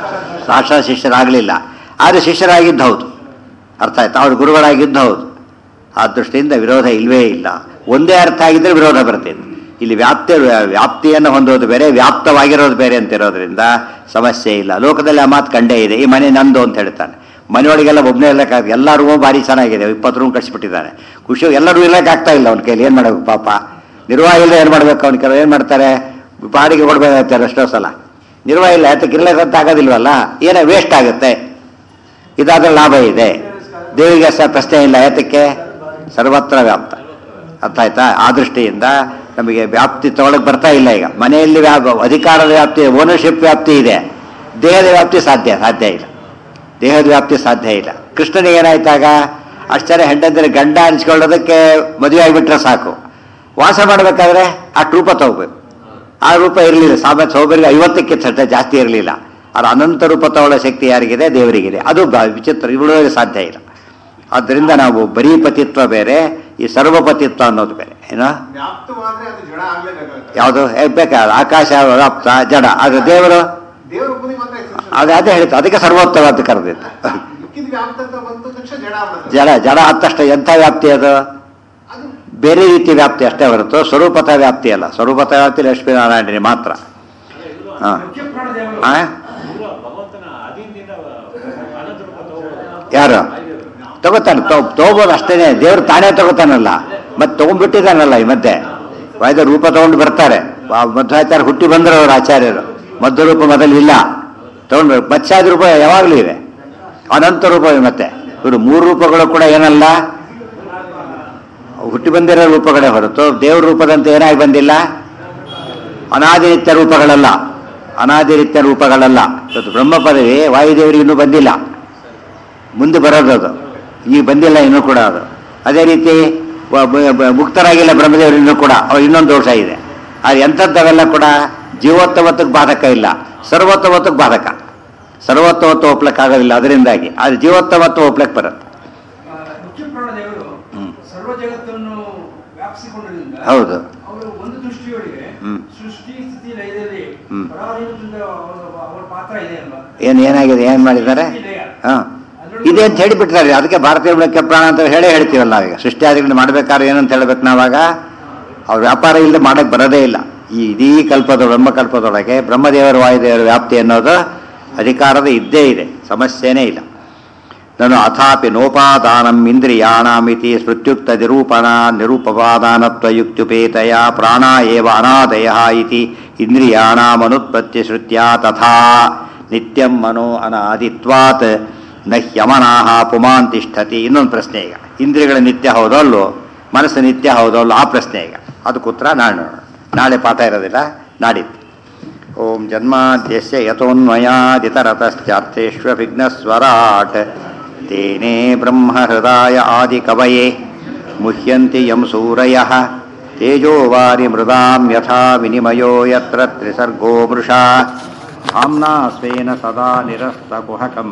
ಸಾಕ್ಷಾತ್ ಶಿಷ್ಯರಾಗಲಿಲ್ಲ ಆದರೆ ಶಿಷ್ಯರಾಗಿದ್ದು ಹೌದು ಅರ್ಥ ಆಯ್ತಾ ಅವ್ರು ಗುರುಗಳಾಗಿದ್ದು ಹೌದು ಆ ದೃಷ್ಟಿಯಿಂದ ವಿರೋಧ ಇಲ್ವೇ ಇಲ್ಲ ಒಂದೇ ಅರ್ಥ ಆಗಿದ್ರೆ ವಿರೋಧ ಬರ್ತಿತ್ತು ಇಲ್ಲಿ ವ್ಯಾಪ್ತಿ ವ್ಯಾಪ್ತಿಯನ್ನು ಹೊಂದೋದು ಬೇರೆ ವ್ಯಾಪ್ತವಾಗಿರೋದು ಬೇರೆ ಅಂತ ಇರೋದ್ರಿಂದ ಸಮಸ್ಯೆ ಇಲ್ಲ ಲೋಕದಲ್ಲಿ ಆ ಮಾತು ಕಂಡೇ ಇದೆ ಈ ಮನೆ ನಂದು ಅಂತ ಹೇಳ್ತಾನೆ ಮನೆಯೊಳಗೆಲ್ಲ ಒಬ್ಬನೇ ಇರಲಿಕ್ಕಾಗ ಎಲ್ಲ ರೂಮ್ ಭಾರಿ ಚೆನ್ನಾಗಿದೆ ಇಪ್ಪತ್ತು ರೂಮ್ ಕಟ್ಸಿಬಿಟ್ಟಿದ್ದಾನೆ ಖುಷಿ ಎಲ್ಲರೂ ಇರಲಿಕ್ಕಾಗ್ತಾ ಇಲ್ಲ ಅವ್ನ ಕೈಲಿ ಏನು ಮಾಡಬೇಕು ಪಾಪ ನಿರ್ವಾಹ ಇಲ್ಲದೆ ಏನು ಮಾಡಬೇಕು ಅವ್ನ ಕೆಲವು ಏನು ಮಾಡ್ತಾರೆ ಬಾಡಿಗೆ ಕೊಡ್ಬೇಕಾಗ್ತಾರೆ ಎಷ್ಟೋ ಸಲ ನಿರ್ವಾಹ ಇಲ್ಲ ಯಾತಕ್ಕೆ ಇರ್ಲಿಕ್ಕಂತ ಆಗೋದಿಲ್ವಲ್ಲ ಏನೋ ವೇಸ್ಟ್ ಆಗುತ್ತೆ ಇದಾದ್ರೆ ಲಾಭ ಇದೆ ದೇವಿಗೆ ಸಹ ಪ್ರಶ್ನೆ ಇಲ್ಲ ಯಾತಕ್ಕೆ ಸರ್ವತ್ರ ವ್ಯಾಪ್ತ ಅರ್ಥ ಆಯ್ತಾ ಆ ದೃಷ್ಟಿಯಿಂದ ನಮಗೆ ವ್ಯಾಪ್ತಿ ತಗೊಳಕ್ ಬರ್ತಾ ಇಲ್ಲ ಈಗ ಮನೆಯಲ್ಲಿ ವ್ಯಾಪ ಅಧಿಕಾರದ ವ್ಯಾಪ್ತಿ ಓನರ್ಶಿಪ್ ವ್ಯಾಪ್ತಿ ಇದೆ ದೇಹದ ವ್ಯಾಪ್ತಿ ಸಾಧ್ಯ ಸಾಧ್ಯ ಇಲ್ಲ ದೇಹದ ವ್ಯಾಪ್ತಿ ಸಾಧ್ಯ ಇಲ್ಲ ಕೃಷ್ಣನಿಗೆ ಏನಾಯ್ತಾಗ ಅಷ್ಟೇ ಹೆಂಡಂದ್ರೆ ಗಂಡ ಅನ್ಸ್ಕೊಳ್ಳೋದಕ್ಕೆ ಮದುವೆ ಆಗಿಬಿಟ್ರೆ ಸಾಕು ವಾಸ ಮಾಡಬೇಕಾದ್ರೆ ಅಷ್ಟು ರೂಪ ತಗೋಬೇಕು ಆ ರೂಪ ಇರಲಿಲ್ಲ ಸಾಮಾನ್ಯ ಸೌಕರ್ಯ ಐವತ್ತಕ್ಕೆ ಸಟ್ಟ ಜಾಸ್ತಿ ಇರಲಿಲ್ಲ ಅದು ಅನಂತ ರೂಪ ತಗೊಳ್ಳೋ ಶಕ್ತಿ ಯಾರಿಗಿದೆ ದೇವರಿಗಿದೆ ಅದು ಬ- ವಿಚಿತ್ರ ಇವಳಿಗೆ ಸಾಧ್ಯ ಇಲ್ಲ ಆದ್ದರಿಂದ ನಾವು ಬರೀ ಪತಿತ್ವ ಬೇರೆ ಈ ಸರ್ವಪತಿತ್ವ ಅನ್ನೋದು ಬೇರೆ ಏನೋ ವ್ಯಾಪ್ತವಾದ್ರೆ ಅದು ಜಡ ಆಗ್ಲೇಬೇಕಾಗುತ್ತೆ ಯಾವುದು ಬೇಕಾದ ಆಕಾಶ ವ್ಯಾಪ್ತ ಜಡ ಅದು ದೇವರು ದೇವರ ಒಬ್ಬನಿಗೆ ಮಾತ್ರ exception. ಅದು ಅದೇ ಹೇಳ್ತು ಅದಕ್ಕೆ ಸರ್ವೋತ್ತಮ ಅಂತ ಕರೆದಿತ್ತು ಮಿಕ್ಕಿದ ವ್ಯಾಪ್ತ ಅಂತ ಬಂದ ತಕ್ಷಣ ಜಡ ಆಗ್ಬಿಡುತ್ತೆ ಜಡ ಜಡ ಆದ ತಕ್ಷಣ ಎಂಥ ವ್ಯಾಪ್ತಿ ಅದು ಅದು ಬೇರೆ ರೀತಿ ವ್ಯಾಪ್ತಿ ಅಷ್ಟೇ ಹೊರತು ಸ್ವರೂಪತ ವ್ಯಾಪ್ತಿ ಅಲ್ಲ ಸ್ವರೂಪತ ವ್ಯಾಪ್ತಿ ಲಕ್ಷ್ಮೀನಾರಾಯಣನಿಗೆ ಮಾತ್ರ ಹಾ. ಮುಖ್ಯ ಪ್ರಾಣದೇವರು ಆ? ಇವರು ಭಗವಂತನ ಅಧೀನದಿಂದ ಅನಂತ ರೂಪ ತಗೋಬೋದು. ಯಾರು ತಗೋತಾನೆ ತಗೋಬೋದು ಅಷ್ಟೇನೆ ದೇವ್ರು ತಾನೇ ತಗೋತಾನಲ್ಲ ಮತ್ತೆ ತಗೊಂಡ್ಬಿಟ್ಟಿದ್ದಾನಲ್ಲ ಈ ಮಧ್ಯೆ ವಾಯ್ದ ರೂಪ ತಗೊಂಡು ಬರ್ತಾರೆ ವಾ- ಮಧ್ವಾಚಾರ್ಯ ಹುಟ್ಟಿ ಬಂದರು ಅವರು ಆಚಾರ್ಯರು ಮಧ್ಯ ರೂಪ ಮೊದಲಿಲ್ಲ ತಗೊಂಡು ಮತ್ಸ್ಯಾದಿ ರೂಪ ಯಾವಾಗಲೂ ಇದೆ ಅನಂತ ರೂಪ ಇದೆ ಮತ್ತೆ ಇವರು ಮೂರು ರೂಪಗಳು ಕೂಡ ಏನಲ್ಲ ಹುಟ್ಟಿ ಬಂದಿರೋ ರೂಪಗಳೇ ಹೊರತು ದೇವ್ರ ರೂಪದಂತೆ ಏನಾಗಿ ಬಂದಿಲ್ಲ ಅನಾದಿನಿತ್ಯ ರೂಪಗಳಲ್ಲ ಅನಾದಿನಿತ್ಯ ರೂಪಗಳಲ್ಲ ಇವತ್ತು ಬ್ರಹ್ಮ ಪದವಿ ವಾಯುದೇವರಿಗೆ ಇನ್ನೂ ಬಂದಿಲ್ಲ ಮುಂದೆ ಬರೋದು ಅದು ಈಗ ಬಂದಿಲ್ಲ ಇನ್ನೂ ಕೂಡ ಅದು ಅದೇ ರೀತಿ ವ- ಬ- ಬ- ಮುಕ್ತರಾಗಿಲ್ಲ ಬ್ರಹ್ಮದೇವರು ಇನ್ನೂ ಕೂಡ ಅವ್ರು ಇನ್ನೊಂದು ದೋಷ ಇದೆ ಅದು ಎಂಥದ್ದವೆಲ್ಲ ಕೂಡ ಜೀವೋತ್ತಮತ್ವಕ್ಕೆ ಬಾಧಕ ಇಲ್ಲ ಸರ್ವೋತ್ತಮತ್ವಕ್ಕೆ ಬಾಧಕ ಸರ್ವೋತ್ತಮತ್ವ ಒಪ್ಲಕ್ಕಾಗೋದಿಲ್ಲ ಅದರಿಂದಾಗಿ ಅದು ಜೀವೋತ್ತಮತ್ವ ಒಪ್ಲಕ್ಕೆ ಬರುತ್ತೆ ಆ, ಮುಖ್ಯ ಪ್ರಾಣದೇವರು ಹ್ಮ್. ಸರ್ವ ಜಗತ್ತನ್ನು ವ್ಯಾಪಿಸಿಕೊಂಡಿದ್ದರಿಂದ ಹೌದು ಅವರು ಒಂದು ದೃಷ್ಟಿಯೊಳಗೆ ಹ್ಮ್. ಸೃಷ್ಟಿ ಸ್ಥಿತಿ ಲಯದಲ್ಲಿ ಹ್ಮ್. ಪರಾಧೀನದಿಂದ ಅವರ ಅವರ ಪಾತ್ರ ಇದೆ ಅಲ್ವಾ ಏನು ಏನಾಗಿದೆ ಏನು ಮಾಡಿದ್ದಾರೆ ಹಾಂ ಇದೆ ಅಂತ ಹೇಳಿಬಿಟ್ಟಾರೆ ಅದಕ್ಕೆ ಭಾರತೀಯ ಮುಖ್ಯ ಪ್ರಾಣ ಅಂತ ಹೇಳೇ ಹೇಳ್ತೀವಲ್ಲ ನಾವೀಗ ಸೃಷ್ಟಿಯಾದಿಗಳನ್ನ ಮಾಡ್ಬೇಕಾದ್ರೆ ಏನಂತ ಹೇಳ್ಬೇಕು ನಾವಾಗ ಅವ್ರ ವ್ಯಾಪಾರ ಇಲ್ಲದೆ ಮಾಡಕ್ಕೆ ಬರೋದೇ ಇಲ್ಲ ಈ ಇಡೀ ಕಲ್ಪದ ಬ್ರಹ್ಮಕಲ್ಪದೊಳಗೆ ಬ್ರಹ್ಮದೇವರ ವಾಯುದೇವರ ವ್ಯಾಪ್ತಿ ಅನ್ನೋದು ಅಧಿಕಾರದ ಇದ್ದೇ ಇದೆ ಸಮಸ್ಯೆನೇ ಇಲ್ಲ ನಾನು ಅಥಾಪಿ ನೋಪಾದಾನಂ ಇಂದ್ರಿಯಾಣಾಮಿತಿ ಸ್ಮೃತ್ಯುಕ್ತ ನಿರೂಪಣ ನಿರೂಪವಾದಾನತ್ವಯುಕ್ತ್ಯುಪೇತಯ ಪ್ರಾಣ ಏವ ಅನಾದಯ ಇತಿ ಇಂದ್ರಿಯಾಣಾಮನುತ್ಪತ್ತಿ ಶ್ರುತ್ಯ ತಥಾ ನಿತ್ಯಂ ಮನೋ ಅನಾದಿತ್ವಾತ್ ನ ಹ್ಯಮನಾಹ ಪುಮಾನ್ ತಿಷ್ಠತಿ ಇನ್ನೊಂದು ಪ್ರಶ್ನೆ ಈಗ ಇಂದ್ರಿಯಗಳ ನಿತ್ಯ ಹೌದೋ ಅಲ್ಲೋ ಮನಸ್ಸು ನಿತ್ಯ ಹೌದೋ ಅಲ್ಲೋ ಆ ಪ್ರಶ್ನೆ ಈಗ ಅದಕ್ಕೆ ಉತ್ತರ ನಾಳೆ ನೋಡೋಣ ನಾಳೆ ಪಾಠ ಇರೋದಿಲ್ಲ ನಾಡಿದ್ದು ಓಂ ಜನ್ಮಾದ್ಯಸ್ಯ ಯತೋನ್ಮಯಾದಿತರತಶ್ಚಾರ್ಥೇष्वभिघ्नस्वराट् तेने ब्रह्महृदाय आदिकवये मुह्यन्ति यं सूरयः तेजोवारिमृदां यथा विनिमयो यत्र त्रिसर्गो मृषा आम्ना स्वेन सदा निरस्तकुहकम्